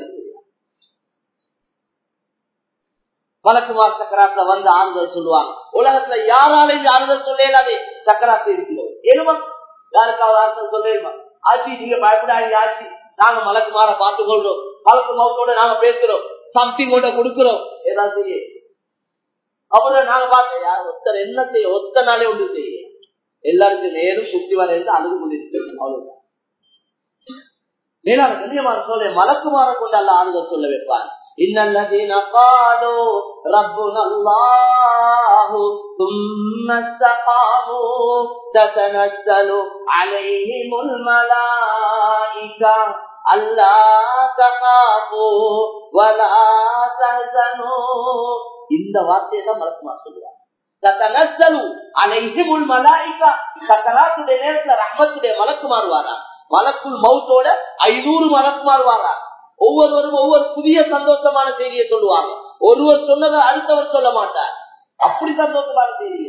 வழக்குமார் சக்கராத்துல வந்து ஆறுதல் சொல்லுவாங்க உலகத்துல யாராலையும் ஆறுதல் சொல்லலாது சக்கராத்து இருக்கிறோம் ஏழுமா யாருக்காவது ஆறுதல் சொல்லலுமா ஆட்சி நீங்க பயப்படாதீங்க ஆட்சி நாங்க மலக்குமார பார்த்து கொள்றோம் மலக்கு மௌத்தோட நாங்க பேசுறோம் சம்திங் கொண்ட கொடுக்கிறோம் ஏதாவது செய்ய அப்புறம் நாங்க பார்த்து யார் ஒருத்தர் என்ன செய்ய ஒத்த நாளே ஒன்று செய்ய எல்லாருக்கும் நேரும் சுத்தி வர இருந்து அழுது கொண்டிருக்கிறோம் அவ்வளவுதான் மேலான கண்ணியமான சொல்ல மலக்குமார கொண்டு அல்ல ஆறுதல் சொல்ல வைப்பார் إن الذين قالوا ربنا الله ثم استقاموا تتنزل عليهم الملائكة ألا تخافوا ولا تحزنوا இந்த வார்த்தையை தான் மலக்குமார் சொல்லுவார் தத்தனஸ்ஸலு அலைஹிமுல் மலாயிகா சக்கராத்துடைய நேரத்துல ரஹ்மத்துடைய மலக்குமார் வாரா மலக்குள் மௌத்தோட ஐநூறு மலக்குமார் வாரா ஒவ்வொருவரும் ஒவ்வொரு புதிய சந்தோஷமான செய்தியை சொல்லுவாங்க ஒருவர் சொன்னதை அடுத்தவர் சொல்ல மாட்டார் அப்படி சந்தோஷமான செய்தி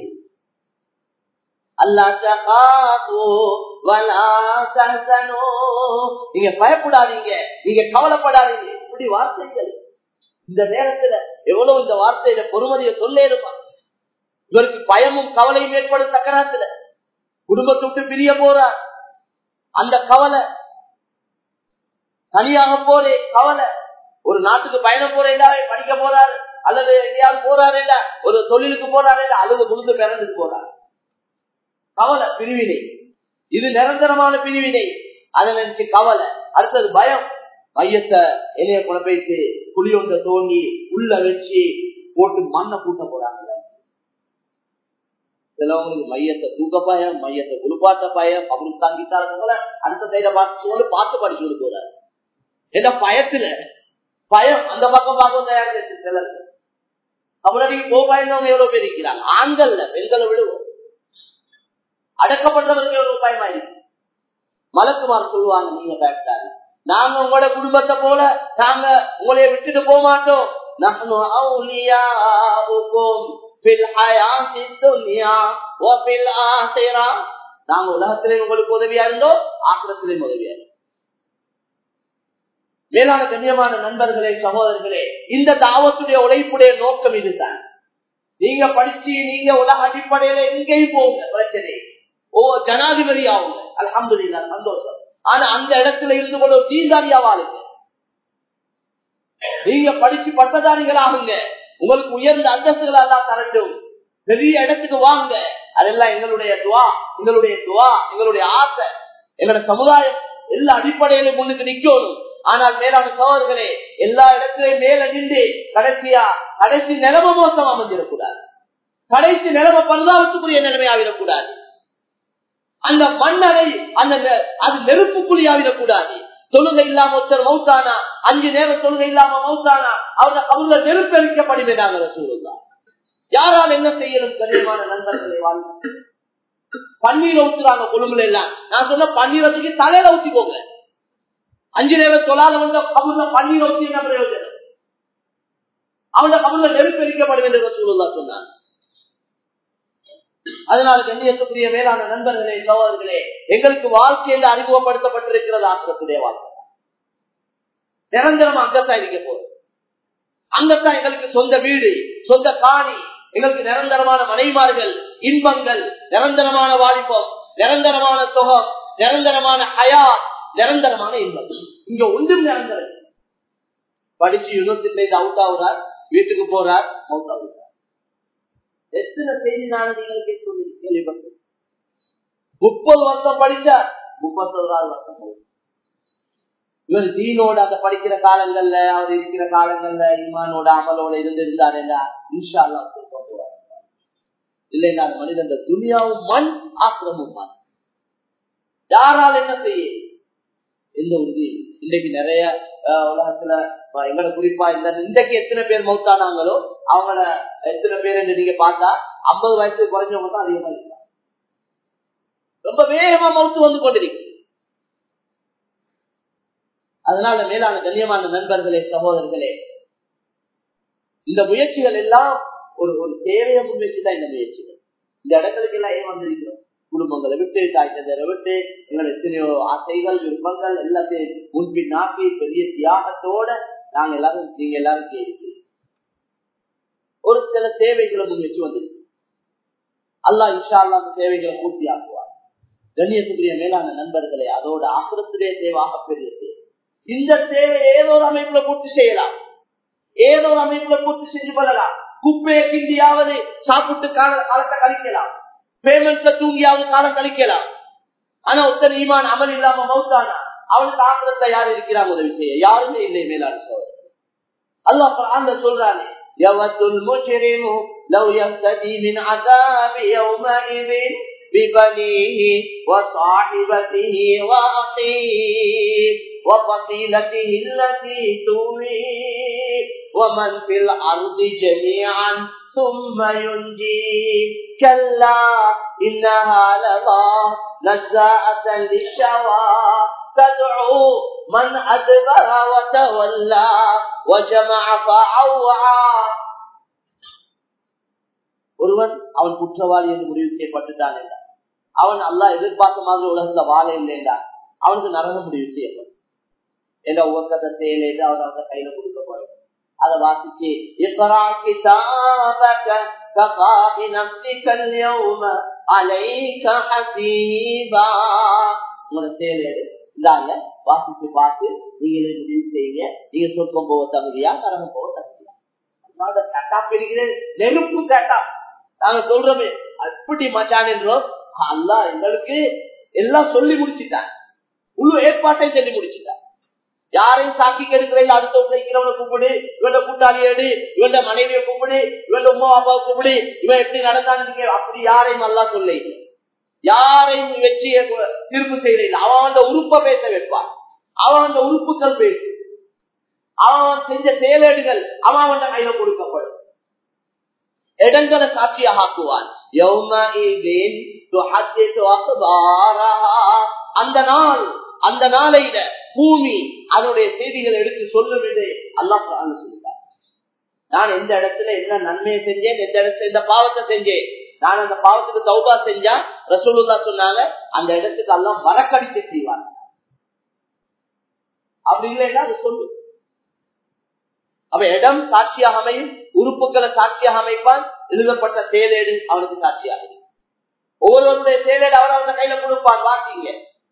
நீங்க பயப்படாதீங்க நீங்க கவலைப்படாதீங்க இப்படி வார்த்தைகள் இந்த நேரத்துல எவ்வளவு இந்த வார்த்தையில பொறுமதியை சொல்ல இருப்பான் இவருக்கு பயமும் கவலையும் ஏற்படும் சக்கராத்துல குடும்பத்தை விட்டு பிரிய போறார் அந்த கவலை தனியாக போறே கவலை ஒரு நாட்டுக்கு பயணம் போறேன்டா படிக்க போறாரு அல்லது எங்கேயாவது போறாரேண்டா ஒரு தொழிலுக்கு போறாரேண்டா அல்லது முழுந்து பிறந்துட்டு போறாரு கவலை பிரிவினை இது நிரந்தரமான பிரிவினை அதை நினைச்சு கவலை அடுத்தது பயம் மையத்தை இலைய குழப்பைத்து புளி ஒன்றை தோண்டி உள்ள வச்சு போட்டு மண்ணை கூட்ட போறாங்க சிலவங்களுக்கு மையத்தை தூக்க பயம் மையத்தை குளிப்பாட்ட பயம் அப்படி தங்கிட்டாங்க அடுத்த சைட பார்த்து பார்த்து படிச்சு போறாரு ஏன்னா பயத்துல பயம் அந்த பக்கம் பார்க்க தயார் சிலர் அவருடைய போ பயந்தவங்க எவ்வளவு பேர் இருக்கிறாங்க ஆண்கள்ல பெண்களை விடுவோம் அடக்கப்பட்டவர்கள் எவ்வளவு பயமா இருக்கு மலக்குமார் சொல்லுவாங்க நீங்க பயப்படாது நாங்க உங்களோட குடும்பத்தை போல நாங்க உங்களைய விட்டுட்டு போக மாட்டோம் நாங்க உலகத்திலே உங்களுக்கு உதவியா இருந்தோம் ஆக்கிரத்திலேயும் உதவியா இருந்தோம் மேலான கண்ணியமான நண்பர்களே சகோதரர்களே இந்த தாவத்துடைய உழைப்புடைய நோக்கம் இதுதான் நீங்க படிச்சு நீங்க உலக அடிப்படையில எங்கேயும் போங்க பிரச்சனை ஓ ஜனாதிபதி ஆகுங்க அலமது சந்தோஷம் ஆனா அந்த இடத்துல இருந்து கொள்ள தீண்டாரியா வாழுங்க நீங்க படிச்சு பட்டதாரிகள் ஆகுங்க உங்களுக்கு உயர்ந்த அந்தஸ்துகள் எல்லாம் தரட்டும் பெரிய இடத்துக்கு வாங்க அதெல்லாம் எங்களுடைய துவா எங்களுடைய துவா எங்களுடைய ஆசை எங்களுடைய சமுதாயம் எல்லா அடிப்படையிலும் முன்னுக்கு நிக்கணும் ஆனால் மேலான சோதர்களே எல்லா இடத்திலையும் மேல நின்று கடைசியா கடைசி நிலைமை மோசம் அமைஞ்சிடக்கூடாது கடைசி நிலைமை பரிதாபத்துக்குரிய நிலைமை ஆகிடக்கூடாது அந்த மண்ணறை அந்த அது நெருப்புக்குழி ஆகிடக்கூடாது தொழுகை இல்லாம ஒருத்தர் மௌத்தானா அஞ்சு நேரம் தொழுகை இல்லாம மௌத்தானா அவரோட கவுல நெருப்பெரிக்கப்படுகிறாங்க சூழல்தான் யாரால் என்ன செய்யணும் கண்ணியமான நண்பர்களை வாழ்ந்து பன்னீர் ஊத்துறாங்க கொழும்புல எல்லாம் நான் சொன்ன பன்னீரத்துக்கு தலையில ஊத்திக்கோங்க அஞ்சு நேரம் தொழாத வந்த கபூர்ல பன்னீர் ஊத்தி என்ன பிரயோஜனம் அவனோட கபூர்ல நெருப்பெரிக்கப்படுகின்ற சூழல் தான் சொன்னான் அதனால கண்ணியத்துக்குரிய மேலான நண்பர்களே சகோதரர்களே எங்களுக்கு வாழ்க்கையில் அறிமுகப்படுத்தப்பட்டிருக்கிறது ஆசிரத்துடைய வாழ்க்கை நிரந்தரம் அங்கத்தான் இருக்க போகுது அங்கத்தான் எங்களுக்கு சொந்த வீடு சொந்த காணி எங்களுக்கு நிரந்தரமான மனைமார்கள் இன்பங்கள் நிரந்தரமான வாலிபம் நிரந்தரமான சுகம் நிரந்தரமான ஹயா நிரந்தரமான இன்பம் இங்க ஒன்றும் நிரந்தரம் படிச்சு யூனிவர்சிட்டில அவுட் ஆகுறார் வீட்டுக்கு போறார் அவுட் ஆகுறார் எத்தனை செய்தி நான் நீங்களுக்கு கேள்விப்பட்டேன் முப்பது வருஷம் படிச்சார் முப்பத்தோராது வருஷம் போகும் இவர் தீனோட அந்த படிக்கிற காலங்கள்ல அவர் இருக்கிற காலங்கள்ல இமானோட அமலோட இருந்து இருந்தாருன்னா இன்ஷா இல்லைன்னா அந்த மனிதன் துனியாவும் மண் ஆக்கிரமும் மண் யாரால் என்ன செய்ய எந்த உறுதி இன்றைக்கு நிறைய உலகத்துல எங்களை குறிப்பா இந்த இன்றைக்கு எத்தனை பேர் மௌத்தானாங்களோ அவங்கள எத்தனை பேர் என்று நீங்க பார்த்தா ஐம்பது வயசு குறைஞ்சவங்க தான் அதிகமா இருப்பாங்க ரொம்ப வேகமா மௌத்து வந்து கொண்டிருக்கு அதனால மேலான கண்ணியமான நண்பர்களே சகோதரர்களே இந்த முயற்சிகள் எல்லாம் ஒரு ஒரு தேவைய முன்வச்சு தான் இந்த முயற்சிகள் இந்த இடங்களுக்கு எல்லாம் ஏன் வந்திருக்கிறோம் குடும்பங்களை விட்டு தாய் தந்தையரை விட்டு எங்கள் எத்தனையோ ஆசைகள் விருப்பங்கள் எல்லாத்தையும் முன்பின் நாக்கி பெரிய தியாகத்தோட நாங்க எல்லாரும் நீங்க எல்லாரும் கேட்கிறோம் ஒரு சில தேவைகளை முன் வச்சு வந்திருக்கு அல்லா இன்ஷா அல்லா அந்த தேவைகளை பூர்த்தி ஆக்குவார் கண்ணியத்துக்குரிய மேலான நண்பர்களே அதோட ஆசிரத்துடைய தேவாக பெரிய தேவை இந்த தேவை ஏதோ ஒரு அமைப்புல பூர்த்தி செய்யலாம் ஏதோ ஒரு அமைப்புல பூர்த்தி செஞ்சு கொள்ளலாம் குப்பையை கிண்டியாவது சாப்பிட்டு கால காலத்தை கழிக்கலாம் பேமெண்ட்ல தூங்கியாவது காலம் கழிக்கலாம் ஆனா ஒத்தர் ஈமான் அமல் இல்லாம மௌத்தானா அவனுக்கு ஆக்கிரத்தை யார் இருக்கிறாங்க உதவி செய்ய யாருமே இல்லை மேலான சோதரர் அல்லாஹ் குர்ஆன்ல சொல்றானே يود المجرم لو يفتدي من عذاب يومئذ ببنيه وصاحبته وأخيه وفصيلته التي تؤويه ومن في الأرض جميعا ثم ينجي كلا إنها لظى نزاعة للشوى تدعو من أدبر وتولى وجمع فأوعى ஒருவன் அவன் குற்றவாளி என்று முடிவு செய்யப்பட்டுட்டான் என்றார் அவன் அல்லா எதிர்பார்த்த மாதிரி உலகத்துல வாழ இல்லை என்றார் அவனுக்கு நரகம் முடிவு செய்யப்படும் என்ற ஒவ்வொருத்த செயல் என்று அவன் அவங்க கையில கொடுக்கப்படும் அதை வாசிச்சு இக்கரா கிதாபக கஃபா பினஃப்ஸிக அல்யௌம அலைக ஹஸீபா உங்களோட செயல் எடு இதாங்க வாசிச்சு பார்த்து நீங்களே முடிவு செய்யுங்க நீங்க சொர்க்கம் போக தகுதியா நரகம் போக தகுதியா அதனால கட்டாப் இருக்கிறேன் நெருப்பு கட்டாப் நாங்க சொல்றோமே அப்படி மச்சான் என்றோம் அல்லா எங்களுக்கு எல்லாம் சொல்லி முடிச்சுட்டான் முழு ஏற்பாட்டையும் சொல்லி முடிச்சுட்டான் யாரையும் சாக்கி கெடுக்கிறேன் அடுத்த உழைக்கிறவனை கூப்பிடு இவன் கூட்டாளி எடு இவன் மனைவியை கூப்பிடு இவன் உமா அப்பாவை கூப்பிடு இவன் எப்படி நடந்தான்னு அப்படி யாரையும் நல்லா சொல்ல யாரையும் வெற்றியை திருப்பு செய்யல அவன் அந்த உறுப்பை பேச வைப்பான் அவன் அந்த உறுப்புகள் பேசு அவன் செஞ்ச செயலேடுகள் அவன் அவன் கையில கொடுக்கப்படும் இடங்களை சாட்சியாக ஆக்குவான் அந்த நாள் அந்த நாளையில பூமி அதனுடைய செய்திகளை எடுத்து சொல்லும் என்று அல்லாஹ் சொல்லிட்டார் நான் எந்த இடத்துல என்ன நன்மையை செஞ்சேன் எந்த இடத்துல இந்த பாவத்தை செஞ்சேன் நான் அந்த பாவத்துக்கு தௌபா செஞ்சா ரசூலுல்லா சொன்னாங்க அந்த இடத்துக்கு எல்லாம் மறக்கடித்து செய்வாங்க அப்படி இல்லைன்னா அது சொல்லு அவ இடம் சாட்சியாக அமையும் உறுப்புகளை சாட்சியாக அமைப்பான் எழுதப்பட்ட செயலேடு அவனுக்கு சாட்சியாக ஒவ்வொருவருடைய செயலேடு அவர் அவன கையில கொடுப்பான் வாசிங்க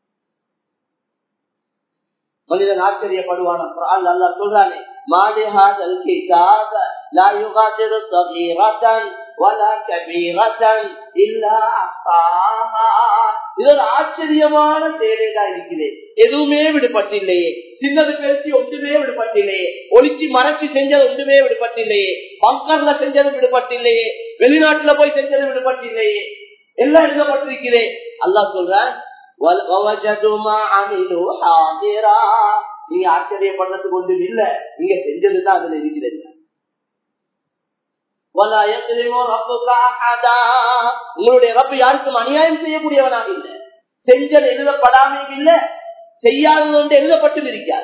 மனிதன் ஆச்சரியப்படுவான் அல்லா சொல்றானே மாலிஹாதல் கிதாப லா யுகாதிரு சகீரத்தன் வலா கபீரத்தன் இல்லா அஹ்சாஹா இது ஒரு ஆச்சரியமான செயலேடா இருக்கிறேன் எதுவுமே விடுபட்டில்லையே சின்னது பேசி ஒன்றுமே விடுபட்டில்லையே ஒளிச்சு மறைச்சு செஞ்சது ஒன்றுமே விடுபட்டில்லையே பங்கர்ல செஞ்சது விடுபட்டில்லையே வெளிநாட்டுல போய் செஞ்சது விடுபட்டில்லையே எல்லாம் எழுதப்பட்டிருக்கிறேன் அல்லாஹ் சொல்றான் நீங்க ஆச்சரியப்படுறதுக்கு ஒன்றும் இல்ல நீங்க செஞ்சதுதான் அதுல இருக்கிறது உங்களுடைய ரப்பு யாருக்கும் அநியாயம் செய்யக்கூடியவனாக இல்லை செஞ்சது எழுதப்படாமையும் இல்லை செய்யாதது ஒன்று எழுதப்பட்டும் இருக்காது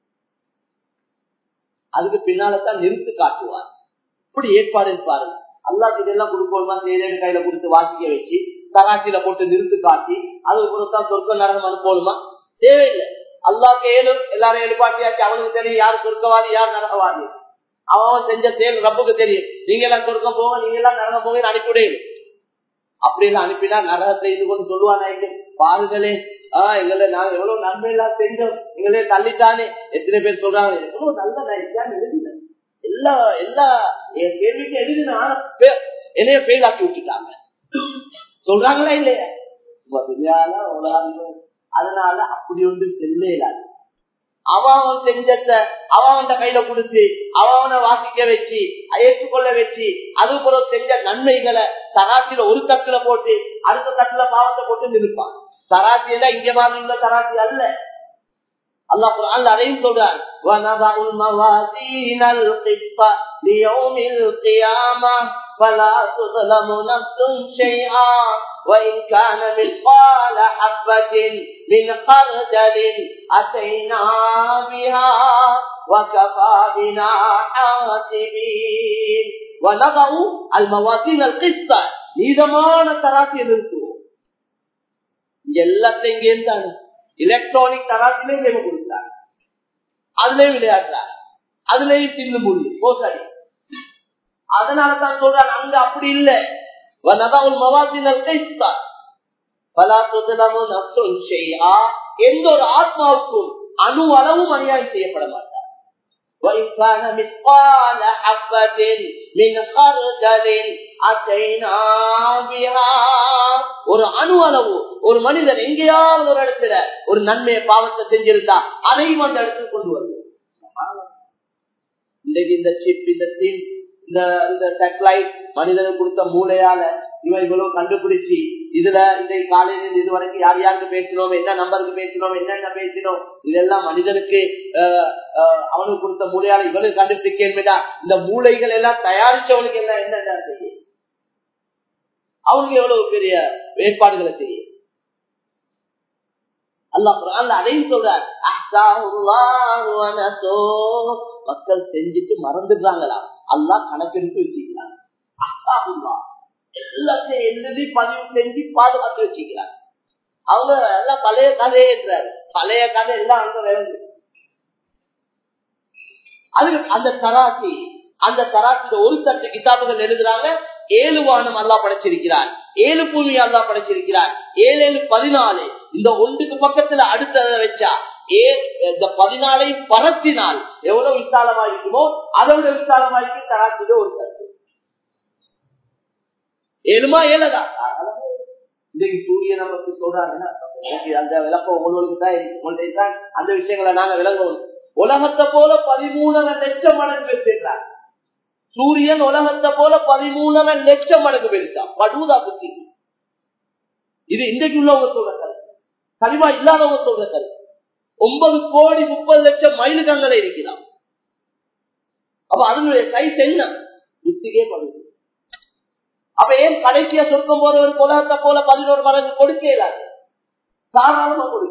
அதுக்கு பின்னால்தான் நிறுத்து காட்டுவார் இப்படி ஏற்பாடு பாருங்க அல்லாக்கு இதெல்லாம் கொடுக்கணுமா செய்தேன்னு கையில கொடுத்து வாசிக்க வச்சு தராட்சியில போட்டு நிறுத்து காட்டி அது பொறுத்தான் சொர்க்க நரகம் அனுப்பணுமா தேவையில்லை அல்லாக்கு ஏழு எல்லாரும் எழுப்பாட்டியாச்சு அவனுக்கு தெரியும் யார் சொர்க்கவாதி யார் நரகவாதி அவன் செஞ்ச செயல் ரப்புக்கு தெரியும் நீங்க எல்லாம் சொர்க்கம் போங்க நீங்க எல்லாம் நரகம் போங்க அனுப்பிவிடே அப்படின்னு அனுப்பினா நரகத்தை இது கொண்டு சொல்லுவானா பாருங்களே ஆஹ் எங்களை நாங்க எவ்வளவு நன்மை எல்லாம் செஞ்சோம் எங்களே தள்ளித்தானே எத்தனை பேர் சொல்றாங்க எவ்வளவு நல்ல நான் எக்ஸாம் எழுதினேன் எல்லா எல்லா என் கேள்விக்கு எழுதின என்னைய ஃபெயில் ஆக்கி விட்டுட்டாங்க சொல்றாங்களா இல்லையா துணியால உலகம் அதனால அப்படி ஒன்று செல்லையிலாது அவன் செஞ்சத அவன் கையில கொடுத்து அவனை வாசிக்க வச்சு ஏற்றுக்கொள்ள வச்சு அது போல செஞ்ச நன்மைகளை தராசில ஒரு தட்டுல போட்டு அடுத்த தட்டுல பாவத்தை போட்டு நிற்பான் தராசி எல்லாம் இங்க மாதிரி உள்ள தராசி அல்ல அல்லாஹ் குர்ஆன்ல அதையும் சொல்றான் وَنَضَعُ الْمَوَازِينَ الْقِسْطَ لِيَوْمِ الْقِيَامَةِ فَلَا تُظْلَمُ نَفْسٌ شَيْئًا وَإِنْ كَانَ مِثْقَالَ حَبَّةٍ مِنْ خَرْدَلٍ أَتَيْنَا بِهَا وَكَفَى بِنَا حَاسِبِينَ وَنَضَعُ الْمَوَازِينَ الْقِسْطَ நீதமான தராசியை நிறுத்துவோம் எல்லாத்தையும் இங்கே இருந்தாங்க எலக்ட்ரானிக் தராசிலையும் இவங்க கொடுத்தாங்க அதுலயும் விளையாடுறாங்க அதுலயும் தின்னு முள்ளு மோசடி அதனால தான் சொல்றாங்க அங்க அப்படி இல்ல எந்த ஒரு ஆத்மாவுக்கும் அணு அளவும் அநியாயம் செய்யப்பட மாட்டார் وإن كان مثقال حبة من خردل أتينا بها ஒரு அணு அளவு ஒரு மனிதன் எங்கேயாவது ஒரு இடத்துல ஒரு நன்மையை பாவத்தை செஞ்சிருந்தா அதையும் அந்த இடத்துக்கு கொண்டு வருவோம் இந்த இன்னைக்கு இந்த சிப் இந்த சிம் இந்த இந்த சேட்டலைட் மனிதனுக்கு கொடுத்த மூளையால இவன் இவ்வளவு கண்டுபிடிச்சு இதுல இதை காலையில இருந்து இது வரைக்கும் யார் யாருக்கு பேசினோம் என்ன நம்பருக்கு பேசினோம் என்னென்ன பேசினோம் இதெல்லாம் மனிதனுக்கு ஆஹ், ஆஹ், அவனுக்கு கொடுத்த மூளையால இவனுக்கு கண்டுபிடிக்கா இந்த மூளைகள் எல்லாம் தயாரிச்சவனுக்கு எல்லாம் என்னென்ன செய்யும் அவனுக்கு எவ்வளவு பெரிய ஏற்பாடுகளை செய்யும் அல்லாஹ் குர்ஆன்ல அதையும் சொல்றார் அஹ்சாஹுல்லாஹு வ நஸூஹ். மக்கள் செஞ்சுட்டு மறந்துடுறாங்களா அல்லாஹ் கணக்கெடுத்து வச்சுக்கிறான் அஹ்சாஹுல்லாஹ். எல்லாத்தையும் எழுதி பதிவு செஞ்சு பாதுகாத்து வச்சுக்கிறார் அவங்க எல்லாம் பழைய கதைன்றாரு பழைய கதை எல்லாம் அங்க விளங்கு அது அந்த தராசி அந்த தராசில ஒரு தட்டு கிதாபுகள் எழுதுறாங்க ஏழு வானம் அல்லா படைச்சிருக்கிறார் ஏழு பூமி அல்லா படைச்சிருக்கிறார் ஏழு ஏழு பதினாலு இந்த ஒன்றுக்கு பக்கத்துல அடுத்ததை வச்சா ஏ இந்த பதினாலை பரத்தினால் எவ்வளவு விசாலமா இருக்குமோ அதை விட விசாலமா இருக்கு தராசில ஒரு தட்டு ஏழுமா ஏழதா இன்னைக்கு சூரியனை பத்தி சொல்றாங்கன்னா எனக்கு அந்த விளக்கம் உங்களுக்கு தான் இருக்கு. உங்கள்ட்ட தான் அந்த விஷயங்களை நாங்க விளங்கணும் உலகத்தை போல பதிமூணரை லட்சம் மடங்கு பெற்றிருக்கிறார் சூரியன் உலகத்தை போல பதிமூணரை லட்சம் மடங்கு பெருசான் படுவதா புத்தி இது இன்றைக்கு உள்ளவங்க சொல்ற கருத்து கனிமா இல்லாதவங்க சொல்ற கருத்து ஒன்பது கோடி முப்பது லட்சம் மைல் கங்களை இருக்கிறான் அப்ப அதனுடைய கை தென்ன புத்திகே படுது அப்ப ஏன் கடைசியா சொர்க்கம் போறவர் உலகத்தை போல பதினோரு மடங்கு கொடுக்க இயலாது தாராளமா கொடுக்க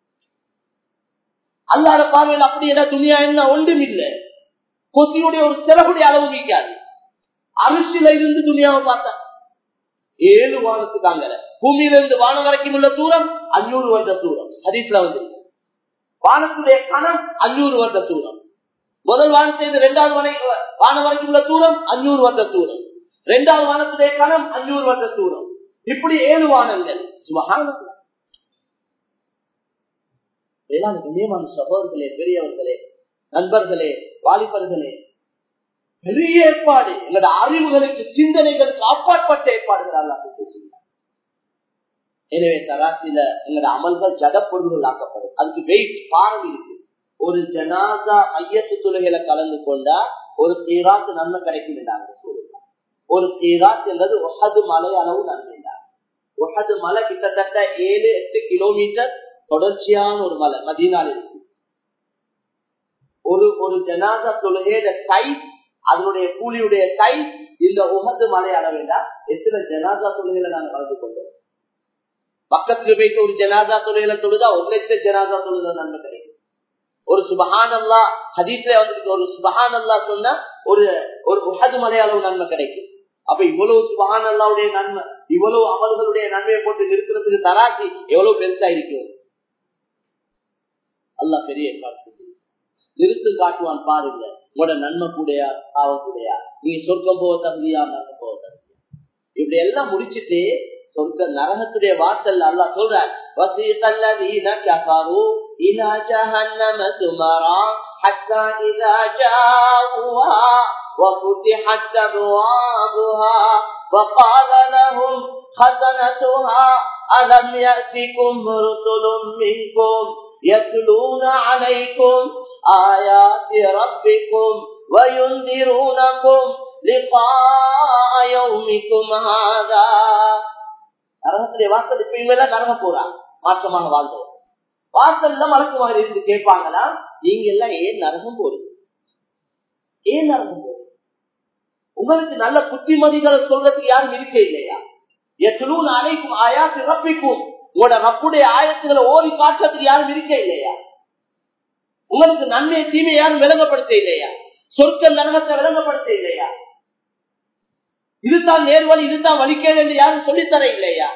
அல்லாத பார்வையில் அப்படி என்ன துணியா என்ன ஒன்றும் இல்லை கொசியுடைய ஒரு சிறகுடைய அளவு நீக்காது அரிசியில இருந்து துணியாவை பார்த்தா ஏழு வானத்துக்கு அங்கல பூமியில இருந்து வானம் வரைக்கும் உள்ள தூரம் அஞ்சூறு வருட தூரம் ஹதீஸ்ல வந்து வானத்துடைய கணம் அஞ்சூறு வருட தூரம் முதல் வானத்தை இருந்து இரண்டாவது வரை- வானம் வரைக்கும் உள்ள தூரம் அஞ்சூறு வருட தூரம் இரண்டாவது வானத்துடைய கணம் அஞ்சூறு வருட தூரம் இப்படி ஏழு வானங்கள் சுபஹானல்லாஹ். வேளாண் கண்ணியமான சகோதரர்களே பெரியவர்களே நண்பர்களே வாலிபர்களே பெரிய ஏற்பாடு எங்களோட அறிவுகளுக்கு சிந்தனைகளுக்கு அப்பாற்பட்ட ஏற்பாடுகள் அல்லாஹ் செஞ்சிருக்கிறார். எனவே தராசில எங்களோட அமல்கள் ஜட பொருள்கள் ஆக்கப்படும் அதுக்கு வெயிட் பாரம் இருக்கு ஒரு ஜனாதா ஐயத்து தொழுகையில கலந்து கொண்டா ஒரு தீராத்து நன்மை கிடைக்கும் என்றாங்க சொல்லுவாங்க ஒரு தீராத் என்பது ஒஹது மலை அளவு நன்மை ஒஹது மலை கிட்டத்தட்ட ஏழு எட்டு கிலோமீட்டர் தொடர்ச்சியான ஒரு மலை மதியனால் இருக்கு ஒரு ஒரு ஜனாதா தொழுகையோட சைஸ் அதனுடைய கூலியுடைய சைஸ் இந்த உகது மலை அளவேண்டா எத்தனை ஜனாதா தொழுகையில நாங்க கலந்து கொண்டோம் பக்கத்துல போயிட்டு ஒரு ஜனாதா தொழுகையில தொழுதா ஒரு லட்சம் ஜனாதா தொழுத நன்மை கிடைக்கும் ஒரு சுபஹானல்லா ஹதீஸ்ல வந்துருக்கு ஒரு சுபஹானல்லா சொன்னா ஒரு ஒரு உஹது மலை அளவு நன்மை கிடைக்கும் அப்ப இவ்வளவு சுபஹானல்லாவுடைய நன்மை இவ்வளவு அமல்களுடைய நன்மையை போட்டு நிறுத்துறதுக்கு தராசி எவ்வளவு பெருசா இருக்கும் அல்லாஹ் பெரிய ஏற்பாடு செஞ்சு நிறுத்து காட்டுவான் பாருங்க உங்களோட நன்மை கூடயா பாவம் கூடயா நீங்க சொர்க்கம் போக தகுதியா நரகம் போக தகுதியா இப்படி எல்லாம் முடிச்சிட்டு சொர்க்க நரகத்துடைய வாசல் அல்லாஹ் சொல்றார் وَسِيقَ الَّذِينَ كَفَرُوا إِلَى جَهَنَّمَ زُمَرًا حَتَّى إِذَا جَاءُوهَا وَفُتِحَتْ أَبْوَابُهَا وَقَالَ لَهُمْ خَزَنَتُهَا أَلَمْ يَأْتِكُمْ رُسُلٌ مِّنكُمْ يَتْلُونَ عَلَيْكُمْ آيات ربكم وينذرونكم لقاء يومكم هذا நரகத்துடைய வாசல் இப்பயுமே நரக போறா மாற்றமாக வாழ்ந்தோம் வாசல்ல மலக்குமார் இருந்து கேட்பாங்களா நீங்க எல்லாம் ஏன் நரகம் போறீங்க ஏன் நரகம் போறீங்க உங்களுக்கு நல்ல புத்திமதிகளை சொல்றதுக்கு யாரும் இருக்க இல்லையா எத்தனூன் அனைக்கும் ஆயா சிறப்பிக்கும் உங்களோட ரப்புடைய ஆயத்துகளை ஓடி காட்டுறதுக்கு யாரும் இருக்க இல்லையா உங்களுக்கு நன்மை தீமை யாரும் விளங்கப்படுத்த இல்லையா சொர்க்க நரகத்தை விளங்கப்படுத்த இல்லையா இதுதான் நேர்வழி இதுதான் வழிகேடு என்று யாரும் சொல்லித்தர இல்லையா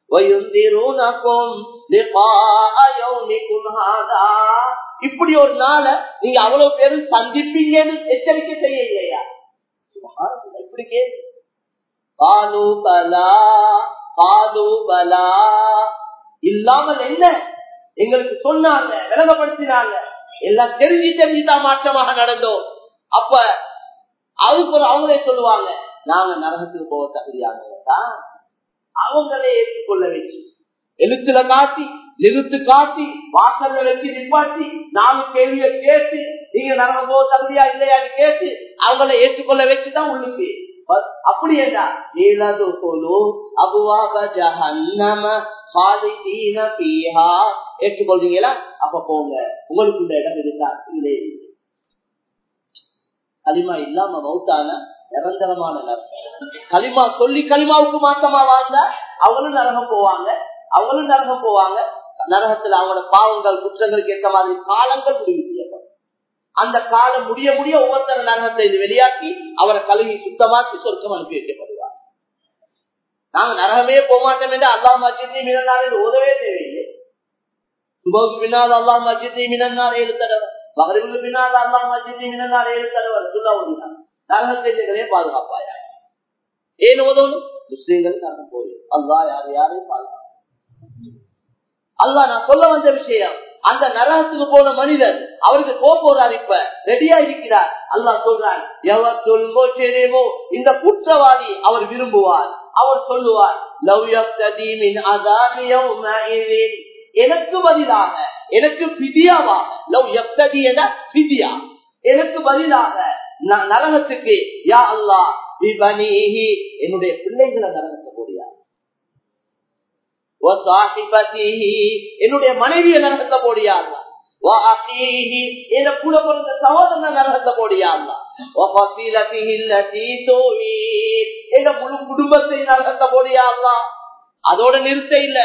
இப்படி ஒரு நாளை நீங்க அவ்வளவு பேரும் சந்திப்பீங்கன்னு எச்சரிக்கை செய்ய இல்லையா இப்படி கேள்வி பாலு பலா பாலு பலா இல்லாமல் என்ன எங்களுக்கு சொன்னாங்க விளங்கப்படுத்தினாங்க எல்லாம் தெரிஞ்சு தெரிஞ்சுதான் மாற்றமாக நடந்தோம் அப்ப அதுக்கு ஒரு அவங்களே சொல்லுவாங்க நாங்க நரகத்துக்கு போக தகுதியானவங்க அவங்களே ஏற்றுக்கொள்ள வச்சு எழுத்துல காட்டி நிறுத்து காட்டி வாசல்ல வச்சு நிப்பாட்டி நாலு கேள்வியை கேட்டு நீங்க நரகம் போக தகுதியா இல்லையான்னு கேட்டு அவங்கள ஏற்றுக்கொள்ள வச்சுதான் உள்ளுக்கு அப்படி என்ன நீலது கொலு அபுவாக ஜஹன்னம ஹாலிதீன பீஹா ஏற்றுக்கொள்றீங்களா அப்ப போங்க உங்களுக்கு இந்த இடம் இருக்கா இல்லை களிமா இல்லாம மௌத்தான நிரந்தரமான நரகம் களிமா சொல்லி களிமாவுக்கு மாற்றமா வாழ்ந்தா அவங்களும் நரகம் போவாங்க அவங்களும் நரகம் போவாங்க நரகத்துல அவங்களோட பாவங்கள் குற்றங்களுக்கு ஏற்ற மாதிரி காலங்கள் முடிவு செய்யப்படும் அந்த காலம் முடிய முடிய ஒவ்வொருத்தர நரகத்தை இது வெளியாக்கி அவரை கழுவி சுத்தமாக்கி சொர்க்கம் அனுப்பி வைக்கப்படுவார் நாங்க நரகமே போக மாட்டோம் என்று அல்லா மஜித் மினன்னார் உதவே தேவையில்லை சுபவுக்கு பின்னால் அல்லா மஜித் மினன்னார் ஏழு தடவை மகரிவுக்கு பின்னால் அல்லா மஜித் மினன்னார் ஏழு தடவை சுல்லா ஓடினார் நரகத்தை பாதுகாப்பாயா ஏன் உதவணும் முஸ்லீம்கள் நரகம் போய் அல்லா யாரு யாரையும் பாதுகாப்பு அல்லா நான் சொல்ல வந்த விஷயம் அந்த நரகத்துக்கு போன மனிதர் அவருக்கு போ போறார் இப்ப ரெடியா இருக்கிறார் அல்லா சொல்றார் எவர் சொல்வோ சேரேவோ இந்த குற்றவாளி அவர் விரும்புவார் அவர் சொல்லுவார் லவ் எனக்கு பதிலாக எனக்கு பிதியாவாக லவ் எப்ததி என பிதியா எனக்கு பதிலாக நரகத்துக்கு யா அல்லா என்னுடைய பிள்ளைகளை நரகத்தை போடியா என்னுடைய மனைவியை நரகத்தை போடியா கூட பிறந்த சகோதரன நரகத்தை போடியா முழு குடும்பத்தை நரகத்தை போடியா அதோட நிறுத்த இல்ல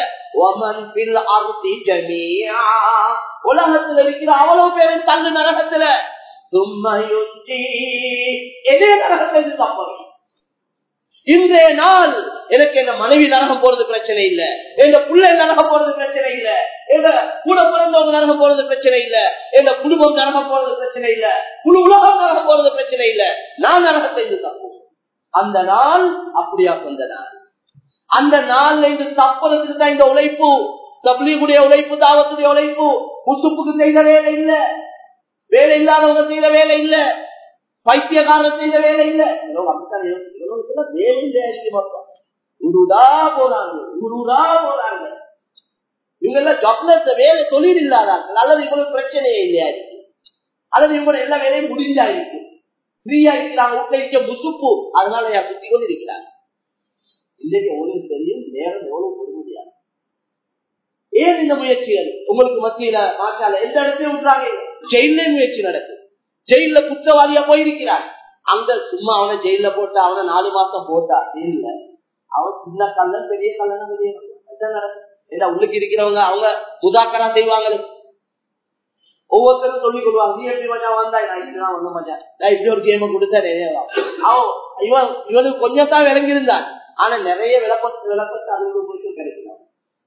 உலகத்துல இருக்கிற அவ்வளவு பேரும் தள்ளு நரகத்துல சும்மையுற்றி எதே நரகத்தை தப்பணும் இன்றைய நாள் எனக்கு என்ன மனைவி நரகம் போறது பிரச்சனை இல்ல எங்க பிள்ளை நரகம் போறது பிரச்சனை இல்ல எங்க கூட பிறந்தவங்க நரகம் போறது பிரச்சனை இல்ல எங்க குடும்பம் நரகம் போறது பிரச்சனை இல்ல குழு உலகம் நரகம் போறது பிரச்சனை இல்ல நான் நரகத்தை இது தப்போம் அந்த நாள் அப்படியா கொண்ட நாள் அந்த நாள்ல இருந்து தப்புறதுக்கு தான் இந்த உழைப்பு தப்லீகுடைய உழைப்பு தாவத்துடைய உழைப்பு முசுப்புக்கு செய்த வேலை இல்ல வேலை இல்லாதவங்க செய்த வேலை இல்ல பைத்தியகாரன் செய்த வேலை இல்ல வேலை இல்லை உருடா போறாங்க உருடா போறாங்க இவங்க எல்லாம் ஜப்லத்த வேலை தொழில் இல்லாதார்கள் அல்லது இவங்களுக்கு பிரச்சனையே இல்லையா இருக்கு அல்லது இவங்க எல்லா வேலையும் முடிஞ்சா இருக்கு ஃப்ரீயா இருக்கிறாங்க வீட்டுல இருக்க முசுப்பு அதனால யார் சுத்தி கொண்டு இருக்கிறாங்க இன்றைக்கு உங்களுக்கு தெரியும் நேரம் எவ்வளவு பொறுமதியா ஏன் இந்த முயற்சிகள் உங்களுக்கு மத்தியில மாற்றால எந்த இடத்தையும் விட்டுறாங்க ஜெயில முயற்சி நடக்குது ஜெயில குற்றவாளியா போயிருக்கிறான் அங்க சும்மா அவனை ஜெயில போட்டா அவனை நாலு மாசம் போட்டா இல்ல அவன் சின்ன கல்லன் பெரிய கல்லன் பெரிய நடக்கும் ஏன்னா உள்ளுக்கு இருக்கிறவங்க அவங்க முதாக்கரா செய்வாங்களே ஒவ்வொருத்தரும் சொல்லிக் கொள்வாங்க நீ எப்படி மச்சா வந்தா நான் இப்படிதான் வந்த மச்சா நான் இப்படி ஒரு கேம கொடுத்தா நிறைய அவன் இவன் இவனுக்கு கொஞ்சம் தான் விளங்கியிருந்தான் ஆனா நிறைய விளப்பத்து விளப்பத்து அதுக்கு கிடைக்கலாம்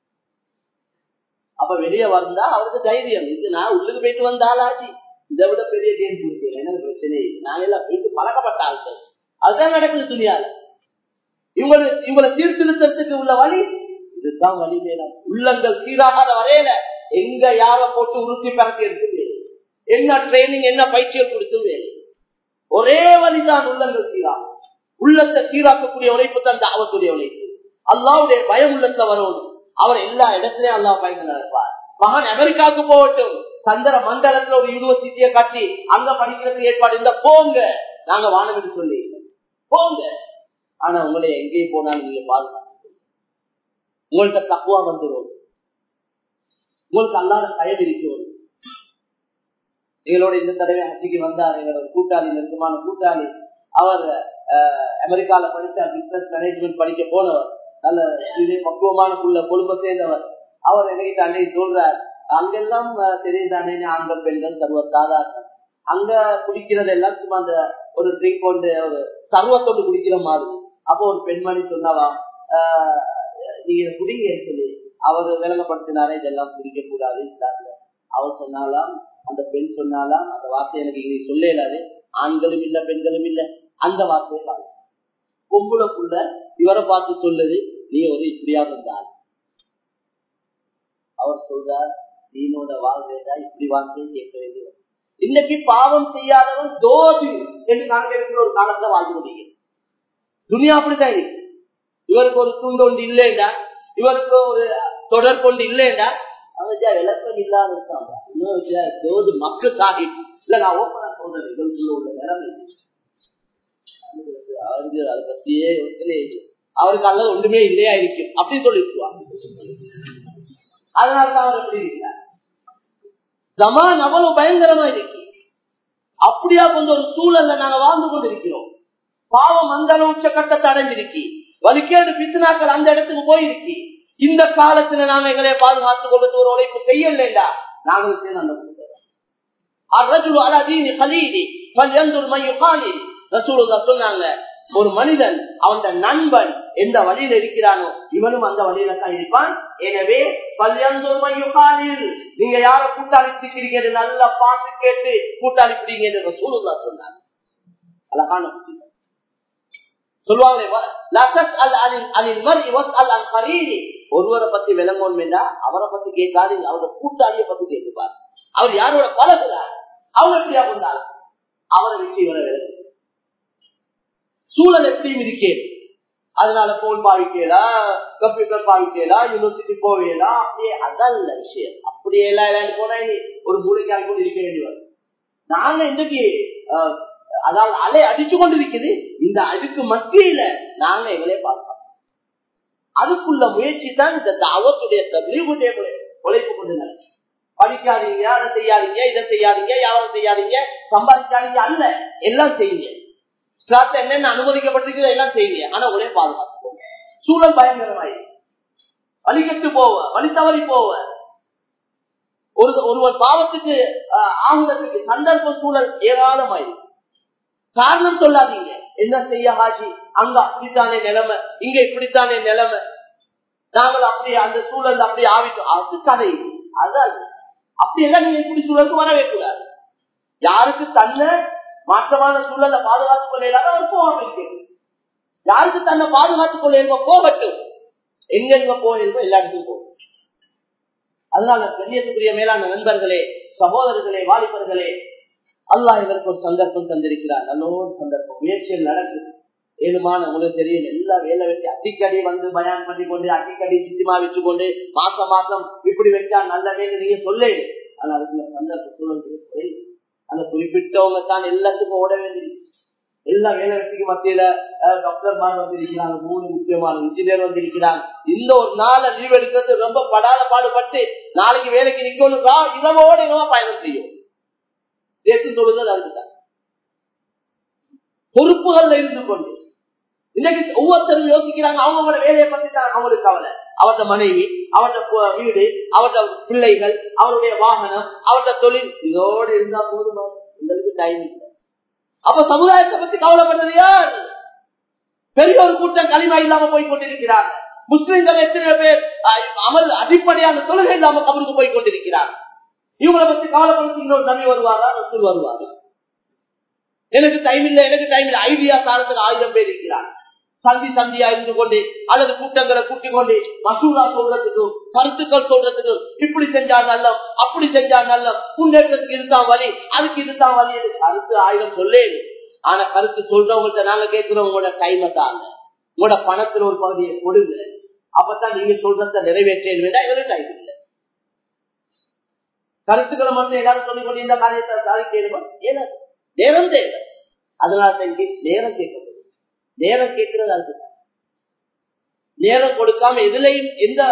அப்ப வெளியே வந்தா அவருக்கு தைரியம் இது நான் உள்ளுக்கு போயிட்டு வந்தாலாச்சு இதை விட பெரிய கேம் கொடுத்தேன் எனக்கு பிரச்சனை இல்லை நாங்க எல்லாம் போயிட்டு பழக்கப்பட்ட ஆட்கள் அதுதான் நடக்குது துணியால இவங்களை இவங்களை சீர்திருத்தத்துக்கு உள்ள வழி இதுதான் வழி வேணும் உள்ளங்கள் சீராகாத வரையில எங்க யார போட்டு உருட்டி பறக்கி எடுத்து என்ன ட்ரைனிங் என்ன பயிற்சிகள் கொடுத்து ஒரே வழிதான் உள்ளங்கள் சீராகும் உள்ளத்தை சீராக்கக்கூடிய உழைப்பு தான் தாவத்துடைய உழைப்பு அல்லாவுடைய பயம் உள்ளத்தை வரணும் அவர் எல்லா இடத்துலயும் அல்லா பயந்து நடப்பார் மகன் அமெரிக்காவுக்கு போகட்டும் சந்திர மண்டலத்துல ஒரு யூனிவர்சிட்டியை கட்டி அங்க படிக்கிறதுக்கு ஏற்பாடு இருந்தா போங்க நாங்க வானவிட்டு சொல்லி போங்க ஆனா உங்களை எங்கேயும் போனாலும் நீங்க பாதுகாப்பு உங்கள்கிட்ட தக்குவா வந்துடும் உங்களுக்கு அல்லாத பயம் இருக்கிறோம் எங்களோட இந்த தடவை ஹஜ்ஜிக்கு வந்தார் எங்களோட கூட்டாளி நெருக்கமான கூட்டாளி அவர் அமெரிக்கால படிச்ச பிசினஸ் மேனேஜ்மெண்ட் படிக்க போனவர் நல்ல இதே பக்குவமான புள்ள குடும்ப சேர்ந்தவர் அவர் என்கிட்ட அன்னைக்கு சொல்றார் அங்கெல்லாம் தெரியுதானே ஆண்கள் பெண்கள் சர்வ சாதாரணம் அங்க குடிக்கிறது எல்லாம் சும்மா அந்த ஒரு ட்ரிங்க் கொண்டு ஒரு சர்வத்தோடு குடிக்கிற மாதிரி அப்போ ஒரு பெண்மணி சொன்னவா நீங்க குடிங்க சொல்லி அவர் விளங்கப்படுத்தினாரே இதெல்லாம் குடிக்க கூடாது அவர் சொன்னாலாம் அந்த பெண் சொன்னாலாம் அந்த வார்த்தை எனக்கு இங்க சொல்ல இல்லாது ஆண்களும் இல்ல பெண்களும் இல்ல அந்த வார்த்தையை பாருங்க பொம்புளக்குள்ள இவரை பார்த்து சொல்லுது நீ ஒரு இப்படியா வந்தால் அவர் சொல்றார் நீனோட வாழ்வேதா இப்படி வாழ்க்கை கேட்க வேண்டியது இன்னைக்கு பாவம் செய்யாதவன் தோது என்று நாங்கள் இருக்கிற ஒரு காலத்துல வாழ்ந்து முடியும் துணியா அப்படித்தான் இருக்கு இவருக்கு ஒரு துண்டு ஒன்று இல்லைண்டா இவருக்கு ஒரு தொடர் கொண்டு இல்லைண்டா அவன் விளக்கம் இல்லாத இருக்காங்க தோது மக்கள் சாஹிப் இல்ல நான் ஓப்பனா சொல்றேன் எங்களுக்குள்ள உள்ள நிலைமை அவருக்கு அதை பத்தியே ஒன்றுமே இல்லை. அவருக்கு அல்லது ஒன்றுமே இல்லையா இருக்கும் அப்படின்னு சொல்லிடுவாங்க அதனாலதான் அவர் எப்படி இருக்கிறார் ஜமான் அவ்வளவு பயங்கரமா இருக்கு அப்படியா கொஞ்சம் ஒரு சூழல்ல நாங்க வாழ்ந்து கொண்டிருக்கிறோம் பாவம் அந்த அளவு உச்சக்கட்டத்தை அடைஞ்சிருக்கு வலிக்கேடு பித்னாக்கள் அந்த இடத்துக்கு போயிருக்கு இந்த காலத்துல நாம எங்களை பாதுகாத்துக் கொள்வது ஒரு உழைப்பு செய்யலைண்டா நாங்களும் சேர்ந்து அந்த கூட்டம். الرجل على دين خليله فلينظر من يخالل ரசூலுல்லாஹ் சொன்னாங்க ஒரு மனிதன் அவன் நண்பன் எந்த வழியில இருக்கிறானோ இவனும் அந்த வழியில தான் இருப்பான் எனவே பல்யந்தூர் மையுகாலில் நீங்க யார கூட்டாளி பிடிக்கிறீங்க நல்லா பார்த்து கேட்டு கூட்டாளி பிடிங்க என்று ரசூலுல்லாஹ் சொன்னாங்க அழகான புத்தி. சொல்லுவாங்களே வ- லா தஸ்அல் அனில் அனில் மர்இ வஸ்அல் அன் கரீனி. ஒருவரை பத்தி விளங்கணும் வேண்டா அவரை பத்தி கேட்காதீங்க அவரோட கூட்டாளியை பத்தி கேட்டுப்பார் அவர் யாரோட பழகுறார் அவர் எப்படியா கொண்டார் அவரை வச்சு இவரை விளக்கு சூழல் எப்படியும் இருக்கே அதனால போன் பாவிக்கலா கம்ப்யூட்டர் பாவிக்கலா யூனிவர்சிட்டி போவேலா அப்படியே அதான் இல்ல விஷயம் அப்படியே எல்லாம் எல்லாம் போனா இனி ஒரு மூளைக்காய் கொண்டு இருக்க வேண்டி வரும் நாங்க இன்றைக்கு அஹ், அதாவது அலை அடிச்சு கொண்டு இருக்குது இந்த அதுக்கு மத்தியில நாங்க எங்களே பார்ப்போம் அதுக்குள்ள முயற்சி தான் இந்த தாவத்துடைய தபிலீகுடைய உழைப்பு கொண்டு நடக்கும் படிக்காதீங்க அதை செய்யாதீங்க இதை செய்யாதீங்க யாரும் செய்யாதீங்க சம்பாதிக்காதீங்க அல்ல எல்லாம் செய்யுங்க இஸ்லாத்துல என்னென்ன அனுமதிக்கப்பட்டிருக்குதோ எல்லாம் செய்யுங்க ஆனா ஒரே பாதுகாத்துக்கோங்க சூழல் பயங்கரமாயி வழிகட்டு போவ வழி தவறி போவ ஒரு ஒருவர் பாவத்துக்கு ஆஹ், ஆகுறதுக்கு சந்தர்ப்ப சூழல் ஏராளமாயிருக்கு காரணம் சொல்லாதீங்க என்ன செய்ய ஹாஜி அங்க அப்படித்தானே நிலைமை இங்க இப்படித்தானே நிலைமை நாங்கள் அப்படி அந்த சூழல் அப்படி ஆவிட்டோம் அது கதை அதான் அப்படி எல்லாம் நீங்க இப்படி சூழலுக்கு வரவே கூடாது யாருக்கு தன்னை மாற்றமான சூழலை பாதுகாத்துக் கொள்ளையிலாத அவர் போகாம இருக்கிறது யாருக்கு தன்னை பாதுகாத்துக் கொள்ள போகட்டும் எங்கெங்க போயிருக்கோ எல்லா இடத்துக்கும் போகும் அதனால கண்ணியத்துக்குரிய மேலான நண்பர்களே சகோதரர்களே வாலிபர்களே அல்லாஹ் இதற்கு ஒரு சந்தர்ப்பம் தந்திருக்கிறார் நல்ல ஒரு சந்தர்ப்பம் முயற்சிகள் நடக்குது ஏழுமான உங்களுக்கு தெரியும் எல்லா வேலை வச்சு அடிக்கடி வந்து பயான் பண்ணி கொண்டு அடிக்கடி சித்திமா வச்சு கொண்டு மாசம் மாசம் இப்படி வச்சா நல்லதேன்னு நீங்க சொல்ல ஆனா அதுக்குள்ள சந்தர்ப்ப சூழல் குறையுது. அந்த குறிப்பிட்டவங்க தான் எல்லாத்துக்கும் ஓட வேண்டியது எல்லா வேலை வெற்றிக்கு மத்தியில டாக்டர்மார் வந்திருக்கிறாங்க மூணு முக்கியமான இன்ஜினியர் வந்திருக்கிறாங்க இந்த ஒரு நாள லீவ் எடுக்கிறது ரொம்ப படாத பாடுபட்டு நாளைக்கு வேலைக்கு நிக்கணும்க்கா இரவோட இரவா பயணம் செய்யும் சேர்த்து சொல்லுங்கள் அதுக்குதான் பொறுப்புகள்ல இருந்து கொண்டு இன்னைக்கு ஒவ்வொருத்தரும் யோசிக்கிறாங்க அவங்களோட வேலையை பத்தி தான் அவங்களுக்கு கவலை அவர்த மனைவி அவர்த வீடு அவர்த பிள்ளைகள் அவருடைய வாகனம் அவர்த தொழில் இதோடு இருந்தா போதுமா எங்களுக்கு டைம் இல்லை அப்ப சமுதாயத்தை பத்தி கவலைப்படுறது யார் பெரிய ஒரு கூட்டம் களிமா இல்லாம போய் கொண்டிருக்கிறாங்க முஸ்லிம்கள் எத்தனை பேர் அஹ், அமல் அடிப்படையான தொழுகை இல்லாம கபருக்கு போய் கொண்டிருக்கிறாங்க இவங்களை பத்தி கவலைப்படுத்தி இன்னொரு நபி வருவாரா ரசூல் வருவாரா எனக்கு டைம் இல்லை எனக்கு டைம் இல்லை ஐடியா தாரத்துக்கு ஆயிரம் பேர் இருக்கிறார் சந்தி சந்தியா இருந்து கொண்டு அல்லது கூட்டங்களை கூட்டிக் கொண்டு மசூரா சொல்றதுக்கும் கருத்துக்கள் சொல்றதுக்கும் இப்படி செஞ்சா நல்லம் அப்படி செஞ்சா நல்லம் முன்னேற்றத்துக்கு இதுதான் வழி அதுக்கு இதுதான் வழி என்று கருத்து ஆயிரம் சொல்லேது ஆனா கருத்து சொல்றவங்கள்ட்ட நாங்க கேட்கிறோம் உங்களோட டைமை தாங்க உங்களோட பணத்துல ஒரு பகுதியை கொடுங்க அப்பதான் நீங்க சொல்றத நிறைவேற்றேன் வேண்டாம் எங்களுக்கு டைம் இல்லை கருத்துக்களை மட்டும் எல்லாரும் சொல்லிக் கொண்டு இந்த காரியத்தை சாதிக்கணுமா ஏன்னா நேரம் தேவை அதனால செஞ்சு நேரம் கேட்கப்படும் நேரம் கேட்கிறது அதுக்கு நேரம் கொடுக்காம எதுலையும் எந்த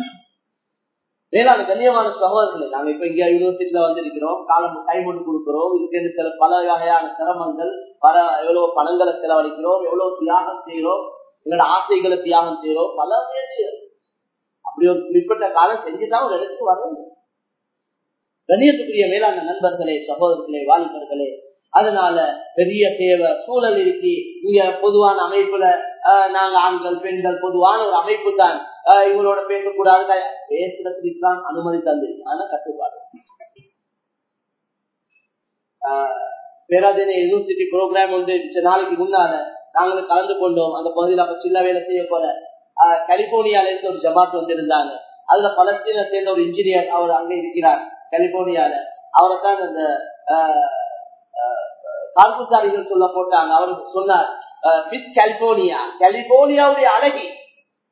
மேலான கண்ணியமான சகோதரர்களை நாங்க இப்ப இங்க யூனிவர்சிட்டியில வந்து இருக்கிறோம் காலம் டைம் ஒன்று கொடுக்கிறோம் இதுக்கு சில பல வகையான சிரமங்கள் பல எவ்வளவு பணங்களை செலவழிக்கிறோம் எவ்வளவு தியாகம் செய்யறோம் எங்களோட ஆசைகளை தியாகம் செய்யறோம் பல முயற்சிகள் அப்படி ஒரு குறிப்பிட்ட காலம் செஞ்சுதான் ஒரு இடத்துக்கு வர வேண்டும் கண்ணியத்துக்குரிய மேலான நண்பர்களே சகோதரர்களே வாலிபர்களே அதனால பெரிய தேவை சூழல் இருக்கு இங்க பொதுவான அமைப்புல ஆஹ், நாங்க ஆண்கள் பெண்கள் பொதுவான ஒரு அமைப்பு தான் ஆஹ், இவங்களோட பேசக்கூடாது பேசுறதுக்கு தான் அனுமதி தந்திருக்கு ஆனா கட்டுப்பாடு ஆஹ், பேராதீன யூனிவர்சிட்டி ப்ரோக்ராம் வந்து கொஞ்ச நாளைக்கு முன்னால நாங்களும் கலந்து கொண்டோம் அந்த பகுதியில் அப்ப சின்ன வேலை செய்ய போற ஆஹ், கலிபோர்னியால இருந்து ஒரு ஜமாத் வந்திருந்தாங்க அதுல பலஸ்தீனை சேர்ந்த ஒரு இன்ஜினியர் அவர் அங்க இருக்கிறார் கலிபோர்னியால அவரை தான் அந்த கால்குசாரிகள் சொல்ல போட்டாங்க அவர் சொன்னார் மிஸ் கலிபோர்னியா கலிபோர்னியாவுடைய அழகி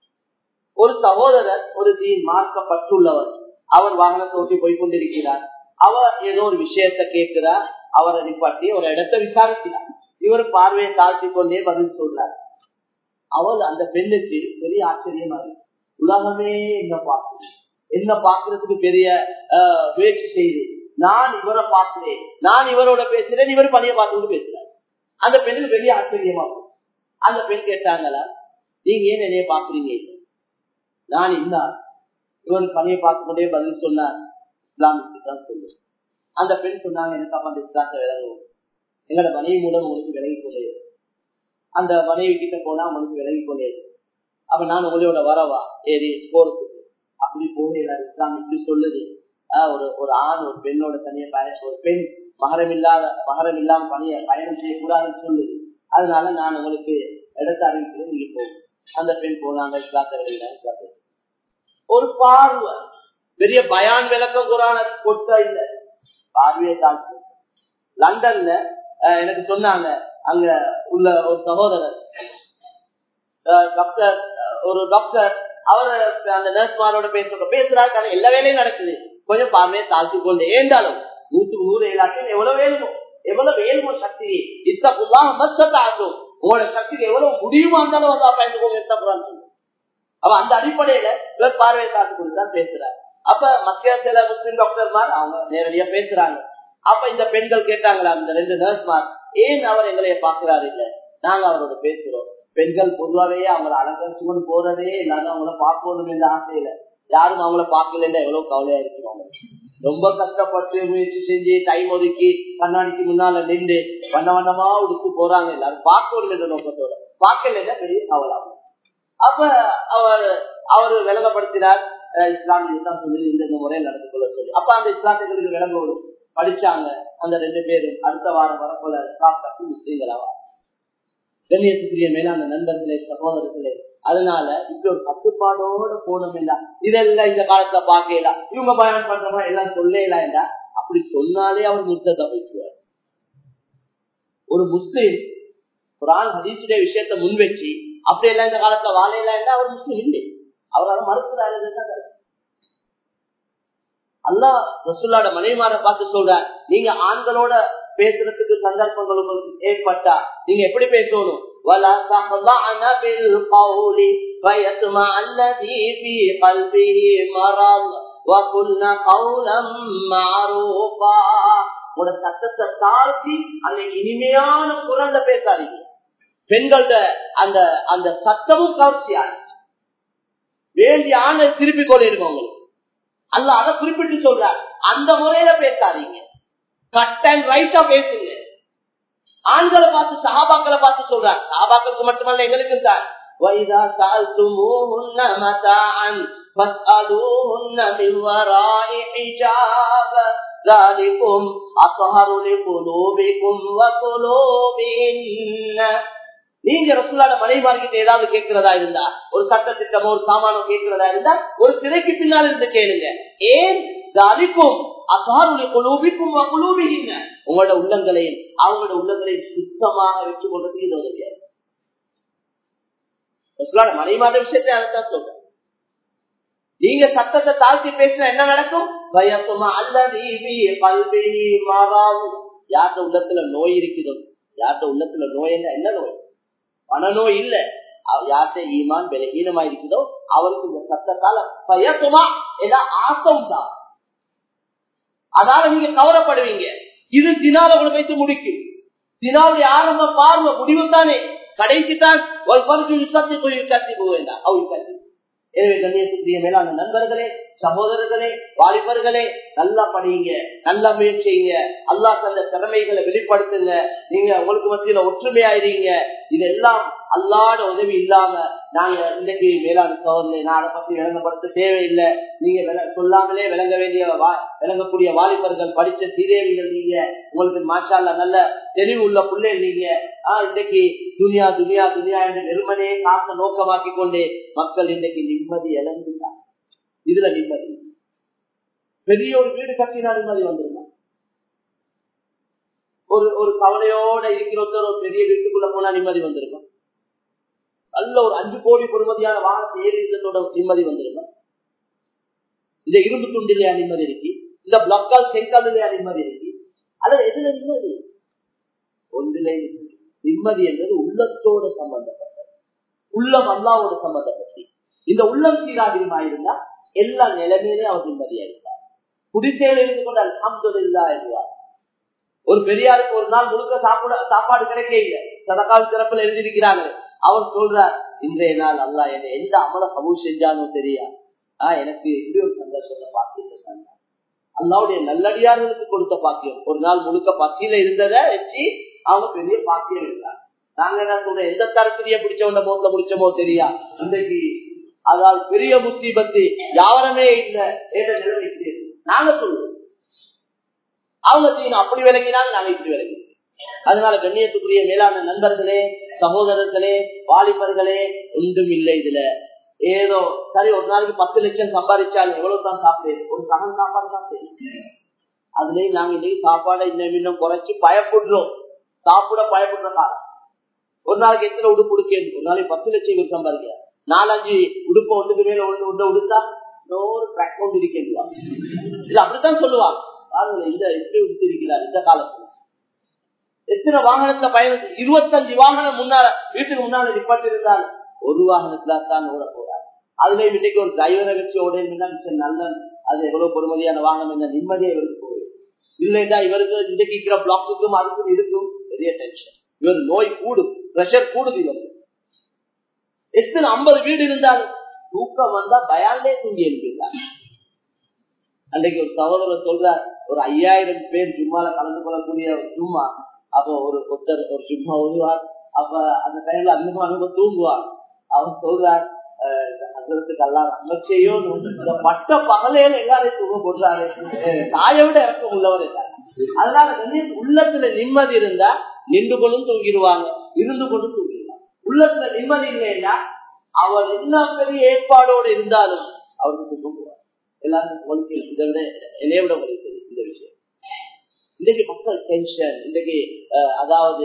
ஒரு சகோதரர் ஒரு தீன் மார்க்கப்பட்டுள்ளவர் அவர் வாகனத்தை ஓட்டி போய் கொண்டிருக்கிறார் அவ ஏதோ ஒரு விஷயத்த கேட்கிறா அவரை நிப்பாட்டி ஒரு இடத்த விசாரிக்கிறார் இவர் பார்வையை தாழ்த்தி கொண்டே பதில் சொல்றார் அவள் அந்த பெண்ணுக்கு பெரிய ஆச்சரியமா இருக்கு உலகமே என்ன பார்க்குது என்ன பாக்குறதுக்கு பெரிய ஆஹ், முயற்சி செய்து நான் இவரை பார்க்கிறேன் நான் இவரோட பேசுறேன் இவர் பணியை பார்த்துட்டு பேசுறாரு அந்த பெண்ணுக்கு பெரிய ஆச்சரியமா இருக்கும் அந்த பெண் கேட்டாங்களா நீங்க ஏன் என்னைய பாக்குறீங்க நான் இன்னார் இவர் பணியை பார்த்து கொண்டே பதில் சொன்னார் இஸ்லாமுக்கு தான் சொல்லு அந்த பெண் சொன்னாங்க எனக்கு அப்ப அந்த இஸ்லாத்தை விளங்குவோம் எங்களோட மனைவி மூலம் உங்களுக்கு விலகி கொண்டே அந்த மனைவி கிட்ட போனா உங்களுக்கு விலகி கொண்டே அப்ப நான் உங்களோட வரவா ஏறி போறதுக்கு அப்படி போகல இஸ்லாம் இப்படி சொல்லுது ஆஹ் ஒரு ஒரு ஆண் ஒரு பெண்ணோட தனிய பயணம் ஒரு பெண் மகரம் இல்லாத மகரம் இல்லாம பணிய பயணம் செய்யக்கூடாதுன்னு சொல்லுது அதனால நான் உங்களுக்கு இடத்த அறிவிக்கிறேன் நீங்க போகும் அந்த பெண் போனாங்க இஸ்லாத்தை வெளியில ஒரு பார்வை பெரிய பயான் விளக்கம் குரான கொட்டா இல்ல பார்வையை தாக்கு லண்டன்ல அஹ், எனக்கு சொன்னாங்க அங்க உள்ள ஒரு சகோதரர் அஹ், டாக்டர் அஹ், ஒரு டாக்டர் அவர் அந்த நர்ஸ்மாரோட பேசுற பேசுறாரு ஆனா எல்லா வேலையும் நடக்குது கொஞ்சம் பார்வையை தாழ்த்தி கொண்டு ஏண்டாலும் நூற்றுக்கு நூறு எல்லாத்தையும் எவ்வளவு வேணுமோ எவ்வளவு வேணுமோ சக்தி இத்தப்புல்லா மத்தாகும் உங்களோட சக்திக்கு எவ்வளவு முடியுமோ அந்த அளவு வந்து பயந்துக்கோங்க இத்தப்புறான்னு அப்ப அந்த அடிப்படையில இவர் பார்வையை காத்து கொடுத்தான் பேசுறாரு அப்ப மத்திய சில முஸ்லிம் டாக்டர்மார் அவங்க நேரடியா பேசுறாங்க அப்ப இந்த பெண்கள் கேட்டாங்களா இந்த ரெண்டு நர்ஸ்மார் ஏன் அவர் எங்களைய பாக்குறாரு இல்ல நாங்க அவரோட பேசுறோம் பெண்கள் பொதுவாவே அவங்கள அலங்கரிச்சுக்கொண்டு போறதே இல்லாத அவங்கள பார்க்கணும் என்ற ஆசையில யாரும் அவங்கள பார்க்கலன்னா எவ்வளவு கவலையா இருக்கும் அவங்களுக்கு ரொம்ப கஷ்டப்பட்டு முயற்சி செஞ்சு டைம் ஒதுக்கி கண்ணாடிக்கு முன்னால நின்று வண்ண வண்ணமா உடுத்து போறாங்க எல்லாரும் பார்க்கணும் என்ற நோக்கத்தோட பார்க்கலன்னா பெரிய கவலாகும் அப்ப அவர் அவர் விளங்கப்படுத்தினார் அஹ் இஸ்லாம் இதுதான் சொல்லி இந்த இந்த முறையில் நடந்து கொள்ள சொல்லி அப்ப அந்த இஸ்லாத்துகளுக்கு விளங்குவதும் படிச்சாங்க அந்த ரெண்டு பேரும் அடுத்த வாரம் வரப்போல இஸ்லாம் கட்டி முஸ்லீம்களாவா கண்ணியத்துக்குரிய மேலான நண்பர்களே சகோதரர்களே அதனால இப்படி ஒரு கட்டுப்பாடோட போனோம் இல்ல இதெல்லாம் இந்த காலத்துல பாக்கலாம் இவங்க பயணம் பண்றமா எல்லாம் சொல்லலாம் இல்ல அப்படி சொன்னாலே அவர் முத்தத்தை பேசுவார் ஒரு முஸ்லீம் குரான் ஹதீசுடைய விஷயத்த முன் வச்சு அப்படி எல்லாம் இந்த காலத்துல வாழையில அவர் முஸ்லீம் இல்லை அவர் அதை மறுக்கிறாரு அல்லா ரசுல்லாட மனைவிமார பார்த்து சொல்றார் நீங்க ஆண்களோட பேசுறதுக்கு சந்தர்ப்பங்கள் உங்களுக்கு ஏற்பட்டா நீங்க எப்படி பேசணும் وَلَا تَخْضَعْنَ بِالْقَوْلِ فَيَطْمَعَ الَّذِي فِي قَلْبِهِ مَرَضٌ وَقُلْنَ قَوْلًا مَّعْرُوفًا உங்களோட சத்தத்தை தாழ்த்தி அந்த இனிமையான குரல்ல பேசாதீங்க பெண்களோட அந்த அந்த சத்தமும் கவர்ச்சியான வேண்டிய ஆணை திருப்பி கொள்ளிருக்கோம் உங்களுக்கு அல்ல அதை குறிப்பிட்டு சொல்றார் அந்த முறையில பேசாதீங்க கட் அண்ட் ரைட்டா பேசுங்க ஆண்களை பார்த்து சகாபாக்களை பார்த்து சொல்றார் சகாபாக்களுக்கு மட்டுமல்ல எங்களுக்கு தான் وَإِذَا سَأَلْتُمُوهُنَّ مَتَاعًا فَاسْأَلُوهُنَّ مِنْ وَرَاءِ حِجَابٍ ذَلِكُمْ أَطْهَرُ لِقُلُوبِكُمْ وَقُلُوبِهِنَّ நீங்க ரசூலாட மனைவார்கிட்ட ஏதாவது கேட்கிறதா இருந்தா ஒரு சட்ட திட்டமோ ஒரு சாமானோ கேட்கிறதா இருந்தா ஒரு திரைக்கு பின்னால் இருந்து கேளுங்க ஏன் அளிக்கும் அசாருடைய குழுவிக்கும் குழுவிங்க உங்களோட உள்ளங்களையும் அவங்களோட உள்ளங்களையும் சுத்தமாக வச்சு கொண்டதுக்கு இது உதவியாது ரசூலாட மனைவாத விஷயத்தை அதைத்தான் சொல்றேன் நீங்க சத்தத்தை தாழ்த்தி பேசினா என்ன நடக்கும் பயசுமா அல்ல நீவி கல்வி மாறாது யார்கிட்ட உள்ளத்துல நோய் இருக்குதோ யார்கிட்ட உள்ளத்துல நோய் என்ன என்ன நோய் மனநோய் இல்ல யார்கிட்ட ஈமான் பலகீனமா இருக்குதோ அவருக்கு இந்த சத்தத்தால பயத்துமா ஏதா ஆசம் தான் அதால நீங்க கவலைப்படுவீங்க இது தினால உங்களை வைத்து முடிக்கும் தினாவுடைய ஆரம்ப பார்வை முடிவு தானே கடைசி தான் ஒரு பருத்து சத்தி போய் கத்தி போவேண்டா அவங்க கத்தி எனவே கண்ணியத்துக்குரிய மேலான நண்பர்களே சகோதரர்களே வாலிபர்களே நல்லா படியுங்க நல்லா முயற்சிங்க அல்லா தந்த திறமைகளை வெளிப்படுத்துங்க நீங்க உங்களுக்கு மத்தியில ஒற்றுமையாயிருங்க இதெல்லாம் அல்லாட உதவி இல்லாம நாங்க இன்னைக்கு மேலான சோதனை நான் அதை பத்தி விளங்கப்படுத்த தேவையில்லை நீங்க விள- சொல்லாமலே விளங்க வேண்டிய வா- விளங்கக்கூடிய வாலிபர்கள் படிச்ச சீதேவிகள் நீங்க உங்களுக்கு மாஷால்ல நல்ல தெளிவு உள்ள பிள்ளை நீங்க ஆஹ் இன்னைக்கு துனியா துனியா துனியா என்று வெறுமனே காசை நோக்கமாக்கி கொண்டு மக்கள் இன்னைக்கு நிம்மதி இழந்துட்டாங்க இதுல நிம்மதி பெரிய ஒரு வீடு கட்டினா நிம்மதி வந்துருமா ஒரு ஒரு கவலையோட இருக்கிற ஒருத்தர் ஒரு பெரிய வீட்டுக்குள்ள போனா நிம்மதி வந்திருக்கும் நல்ல ஒரு அஞ்சு கோடி பொறுமதியான வாகனத்தை ஏறி இருந்ததோட நிம்மதி வந்திருக்கும் இந்த இரும்பு துண்டிலையா நிம்மதி இருக்கு இந்த பிளாக்கால் செங்கல்லையா நிம்மதி இருக்கு அல்லது எதுல நிம்மதி ஒன்றிலே நிம்மதி. நிம்மதி என்பது உள்ளத்தோடு சம்பந்தப்பட்டது உள்ளம் அல்லாவோடு சம்பந்தப்பட்டு இந்த உள்ளம் சீராகியமா இருந்தா எல்லா நிலைமையிலும் அவர் நிம்மதியா இருந்தார் குடிசையில இருந்து கொண்டு அல்ஹம்துலில்லா என்றார் ஒரு பெரியாருக்கு ஒரு நாள் முழுக்க சாப்பிட சாப்பாடு கிடைக்க இல்லை சதக்கால் சிறப்புல எழுதியிருக்கிறாங்க அவர் சொல்றார் இன்றைய நாள் அல்லா என்ன எந்த அமல கபூல் செஞ்சானோ தெரியா ஆஹ் எனக்கு இப்படி ஒரு சந்தோஷத்தை பாக்கியத்தை சொன்னார் அல்லாவுடைய நல்லடியார்களுக்கு கொடுத்த பாக்கியம் ஒரு நாள் முழுக்க பசியில இருந்ததை வச்சு அவங்க பெரிய பாக்கியம் இருந்தாங்க நாங்க என்ன சொல்றோம் எந்த தரத்திலேயே பிடிச்சவன மோட்ல முடிச்சோமோ தெரியா இன்றைக்கு அதாவது பெரிய முசீபத்து யாவரமே இல்லை என்ற நிலைமைக்கு நாங்க சொல்லுவோம் அவங்க செய்யணும் அப்படி விளங்கினால் நாங்க இப்படி விளங்கினோம் அதனால கண்ணியத்துக்குரிய மேலான நண்பர்களே சகோதரர்களே வாலிபர்களே ஒன்றும் இல்லை இதுல ஏதோ சரி ஒரு நாளைக்கு பத்து லட்சம் சம்பாதிச்சாலும் எவ்வளவு தான் சாப்பிடுது ஒரு சகன் சாப்பாடு சாப்பிடுது அதுலயும் நாங்க இன்னைக்கு சாப்பாடை இன்னும் இன்னும் குறைச்சு பயப்படுறோம் சாப்பிட பயப்படுற காலம் ஒரு நாளைக்கு எத்தனை உடுப்பு உடுக்கேன் ஒரு நாளைக்கு பத்து லட்சம் இவர் சம்பாதிக்க நாலஞ்சு உடுப்பை ஒன்றுக்கு மேல ஒன்று ஒன்று உடுத்தா இன்னொரு ட்ராக் கொண்டு இருக்கேன் இல்ல அப்படித்தான் சொல்லுவாங்க பாருங்க இந்த எப்படி உடுத்தி இருக்கிறார் இந்த காலத்துல எத்தனை வாகனத்துல பயணம் இருபத்தஞ்சு வாகனம் முன்னால வீட்டுக்கு முன்னால நிப்பாட்டி இருந்தால் ஒரு வாகனத்துல தான் ஓட போறார் அதுல இன்னைக்கு ஒரு டிரைவரை வச்சு ஓடணும்னா மிச்சம் நல்ல அது எவ்வளவு பொறுமதியான வாகனம் இந்த நிம்மதியா இவருக்கு போகுது இல்லைடா இவருக்கு இன்றைக்கு இருக்கிற பிளாக்குக்கும் அதுக்கும் இருக்கும் பெரிய டென்ஷன் இவர் நோய் கூடும் பிரஷர் கூடுது இவருக்கு எத்தனை ஐம்பது வீடு இருந்தாலும் தூக்கம் வந்தா பயாலே தூங்கி எழுப்பிடுறார் அன்றைக்கு ஒரு சகோதரர் சொல்றார் ஒரு ஐயாயிரம் பேர் ஜும்மால கலந்து கொள்ளக்கூடிய ஒரு ஜும்மா அப்போ ஒரு ஒருத்தர் ஒரு ஜும்மா ஓதுவார் அப்ப அந்த டைம்ல அதிகமா அனுபவம் தூங்குவார் அவர் சொல்றார் அதற்கு எல்லாம் அமைச்சையோ இந்த பட்ட பகலையில எல்லாரையும் தூங்க போடுறாரு தாயை விட இறக்கம் உள்ளவர் இல்லை அதனால வந்து உள்ளத்துல நிம்மதி இருந்தா நின்று கொண்டும் தூங்கிடுவாங்க இருந்து கொண்டும் தூங்கிடுவாங்க உள்ளத்துல நிம்மதி இல்லைன்னா அவர் என்ன பெரிய ஏற்பாடோடு இருந்தாலும் அவருக்கு தூங்குவார் எல்லாரும் உங்களுக்கு இதை விட என்னைய விட உங்களுக்கு தெரியும் இந்த விஷயம் இன்றைக்கு மக்கள் டென்ஷன் இன்றைக்கு அதாவது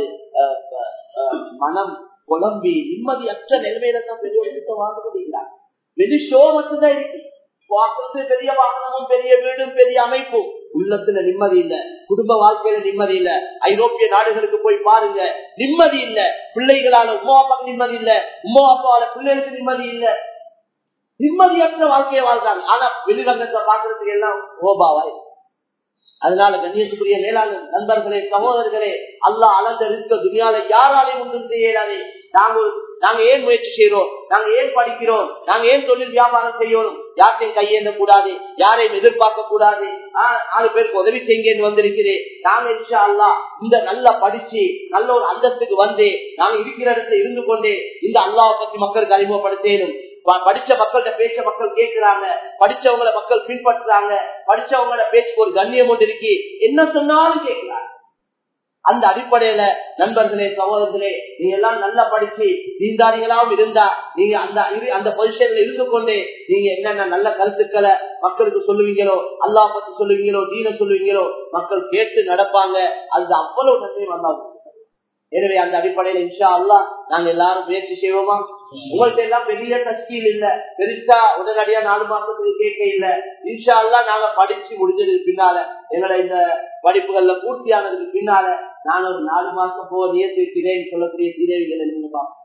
மனம் குழம்பி நிம்மதியற்ற நிலைமையில தான் பெரிய வீட்டை வாங்க முடியலாம் வெளி ஷோ மட்டும்தான் இருக்கு பார்க்கறது பெரிய வாகனமும் பெரிய வீடும் பெரிய அமைப்பும் உள்ளத்துல நிம்மதி இல்ல குடும்ப வாழ்க்கையில நிம்மதி இல்ல ஐரோப்பிய நாடுகளுக்கு போய் பாருங்க நிம்மதி இல்ல பிள்ளைகளால உமா அப்பாக்கு நிம்மதி இல்ல உமா அப்பாவால பிள்ளைகளுக்கு நிம்மதி இல்ல நிம்மதியற்ற வாழ்க்கையை வாழ்றாங்க ஆனா வெளிரங்கத்தை பாக்குறதுக்கு எல்லாம் ஓபாவா அதனால கண்ணியத்துக்குரிய மேலான நண்பர்களே சகோதரர்களே அல்லா அலந்த இருக்க துணியால யாராலையும் ஒன்றும் செய்யலாதே நாங்க நாங்க ஏன் முயற்சி செய்யறோம் நாங்க ஏன் படிக்கிறோம் நாங்க ஏன் தொழில் வியாபாரம் செய்யணும் யார்ட்டையும் கையேந்த கூடாது யாரையும் எதிர்பார்க்க கூடாது நாலு பேருக்கு உதவி செய்யுங்கன்னு வந்திருக்கிறேன் நாங்க இன்ஷா அல்லா இந்த நல்லா படிச்சு நல்ல ஒரு அந்தஸ்துக்கு வந்து நாங்க இருக்கிற இடத்துல இருந்து கொண்டே இந்த அல்லாவை பத்தி மக்களுக்கு அறிமுகப்படுத்தேனும் படிச்ச மக்கள்கிட்ட பேச்ச மக்கள் கேட்கிறாங்க படிச்சவங்கள மக்கள் பின்பற்றுறாங்க படிச்சவங்கள பேச்சுக்கு ஒரு கண்ணியம் ஒன்று இருக்கு என்ன சொன்னாலும் கேட்கிறாங்க அந்த அடிப்படையில நண்பர்களே சகோதரர்களே நீங்க எல்லாம் நல்லா படிச்சு தீந்தாரிகளாவும் இருந்தா நீங்க அந்த அந்த பொசிஷன்ல இருந்து கொண்டே நீங்க என்னென்ன நல்ல கருத்துக்களை மக்களுக்கு சொல்லுவீங்களோ அல்லா பத்தி சொல்லுவீங்களோ தீன சொல்லுவீங்களோ மக்கள் கேட்டு நடப்பாங்க அது அவ்வளவு நன்மை வந்தாலும் எனவே அந்த அடிப்படையில இன்ஷா அல்லா நாங்க எல்லாரும் முயற்சி செய்வோமா உங்கள்ட்ட எல்லாம் பெரிய தஸ்கீல் இல்ல பெருசா உடனடியா நாலு மாசத்துக்கு கேட்க இல்ல இன்ஷா அல்லா நாங்க படிச்சு முடிஞ்சதுக்கு பின்னால எங்களை இந்த படிப்புகள்ல பூர்த்தியானதுக்கு பின்னால நான் ஒரு நாலு மாசம் போக நியத்திருக்கிறேன் சொல்லக்கூடிய சீரவிகளை நீங்க பாப்போம்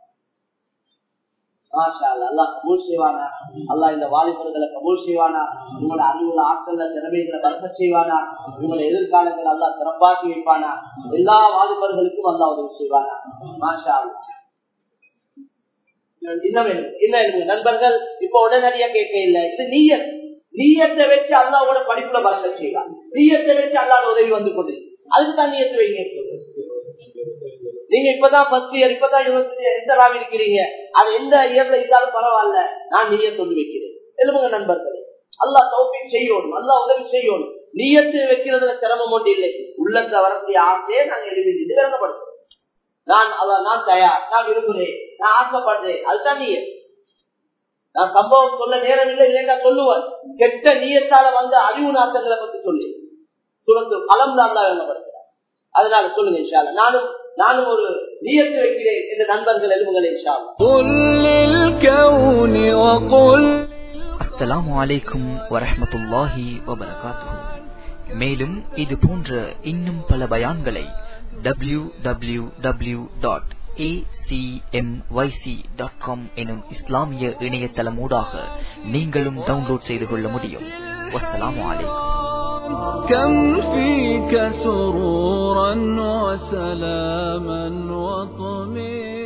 அல்லா கபூல் செய்வானா அல்லா இந்த வாலிபர்களை கபூல் செய்வானா உங்களோட அறிவுள்ள ஆட்கள்ல திறமைகளை பரப்ப செய்வானா உங்களை எதிர்காலங்கள் அல்லா சிறப்பாக்கி வைப்பானா எல்லா வாலிபர்களுக்கும் அல்லா உதவி செய்வானா மாஷா நண்பர்கள் இப்ப உடனடியா கேட்க இல்ல இது நீயத் நீயத்தை வச்சு அல்லாவோட படிப்புல பறக்க செய்வான் நீயத்தை வச்சு அல்லாத உதவி வந்து கொண்டு அதுக்கு தான் நீயத்து வைங்க நீங்க இப்பதான் ஃபர்ஸ்ட் இயர் இப்பதான் யூனிவர்சிட்டி என்டர் ஆகிருக்கிறீங்க அது எந்த இயர்ல இருந்தாலும் பரவாயில்ல நான் நீய சொல்லி வைக்கிறேன் எழுதுங்க நண்பர்களே அல்லா தௌபிக் செய்யணும் அல்லா உதவி செய்யணும் நீயத்து வைக்கிறதுல சிரமம் ஒன்று இல்லை உள்ளத்தை வரக்கூடிய ஆசையை நாங்க எழுதி விளங்கப்படுத்துறோம் நான் அதான் நான் தயார் நான் விரும்புகிறேன் நான் ஆசைப்படுறேன் அதுதான் நீய நான் சம்பவம் சொல்ல நேரம் இல்லை இல்லைன்னா சொல்லுவேன் கெட்ட நீயத்தால வந்த அறிவு நாட்டங்களை பத்தி சொல்லி சுரத்து களம் தான் தான் விளங்கப்படுத்துறேன் அதனால சொல்லுங்க இன்ஷால்ல நானும் நானும் ஒரு நீயத்து வைக்கிறேன் என்ற நண்பர்கள் எழுதுங்களே அஸ்ஸலாமு அலைக்கும் வரஹ்மத்துல்லாஹி வபரகாத்துஹு மேலும் இது போன்ற இன்னும் பல பயான்களை டபிள்யூ டபிள்யூ டபிள்யூ டாட் எனும் இஸ்லாமிய இணையதளமூடாக நீங்களும் டவுன்லோட் செய்து கொள்ள முடியும் வஸ்ஸலாமு அலைக்கும் كم فيك سرورا وسلاما وطمئنا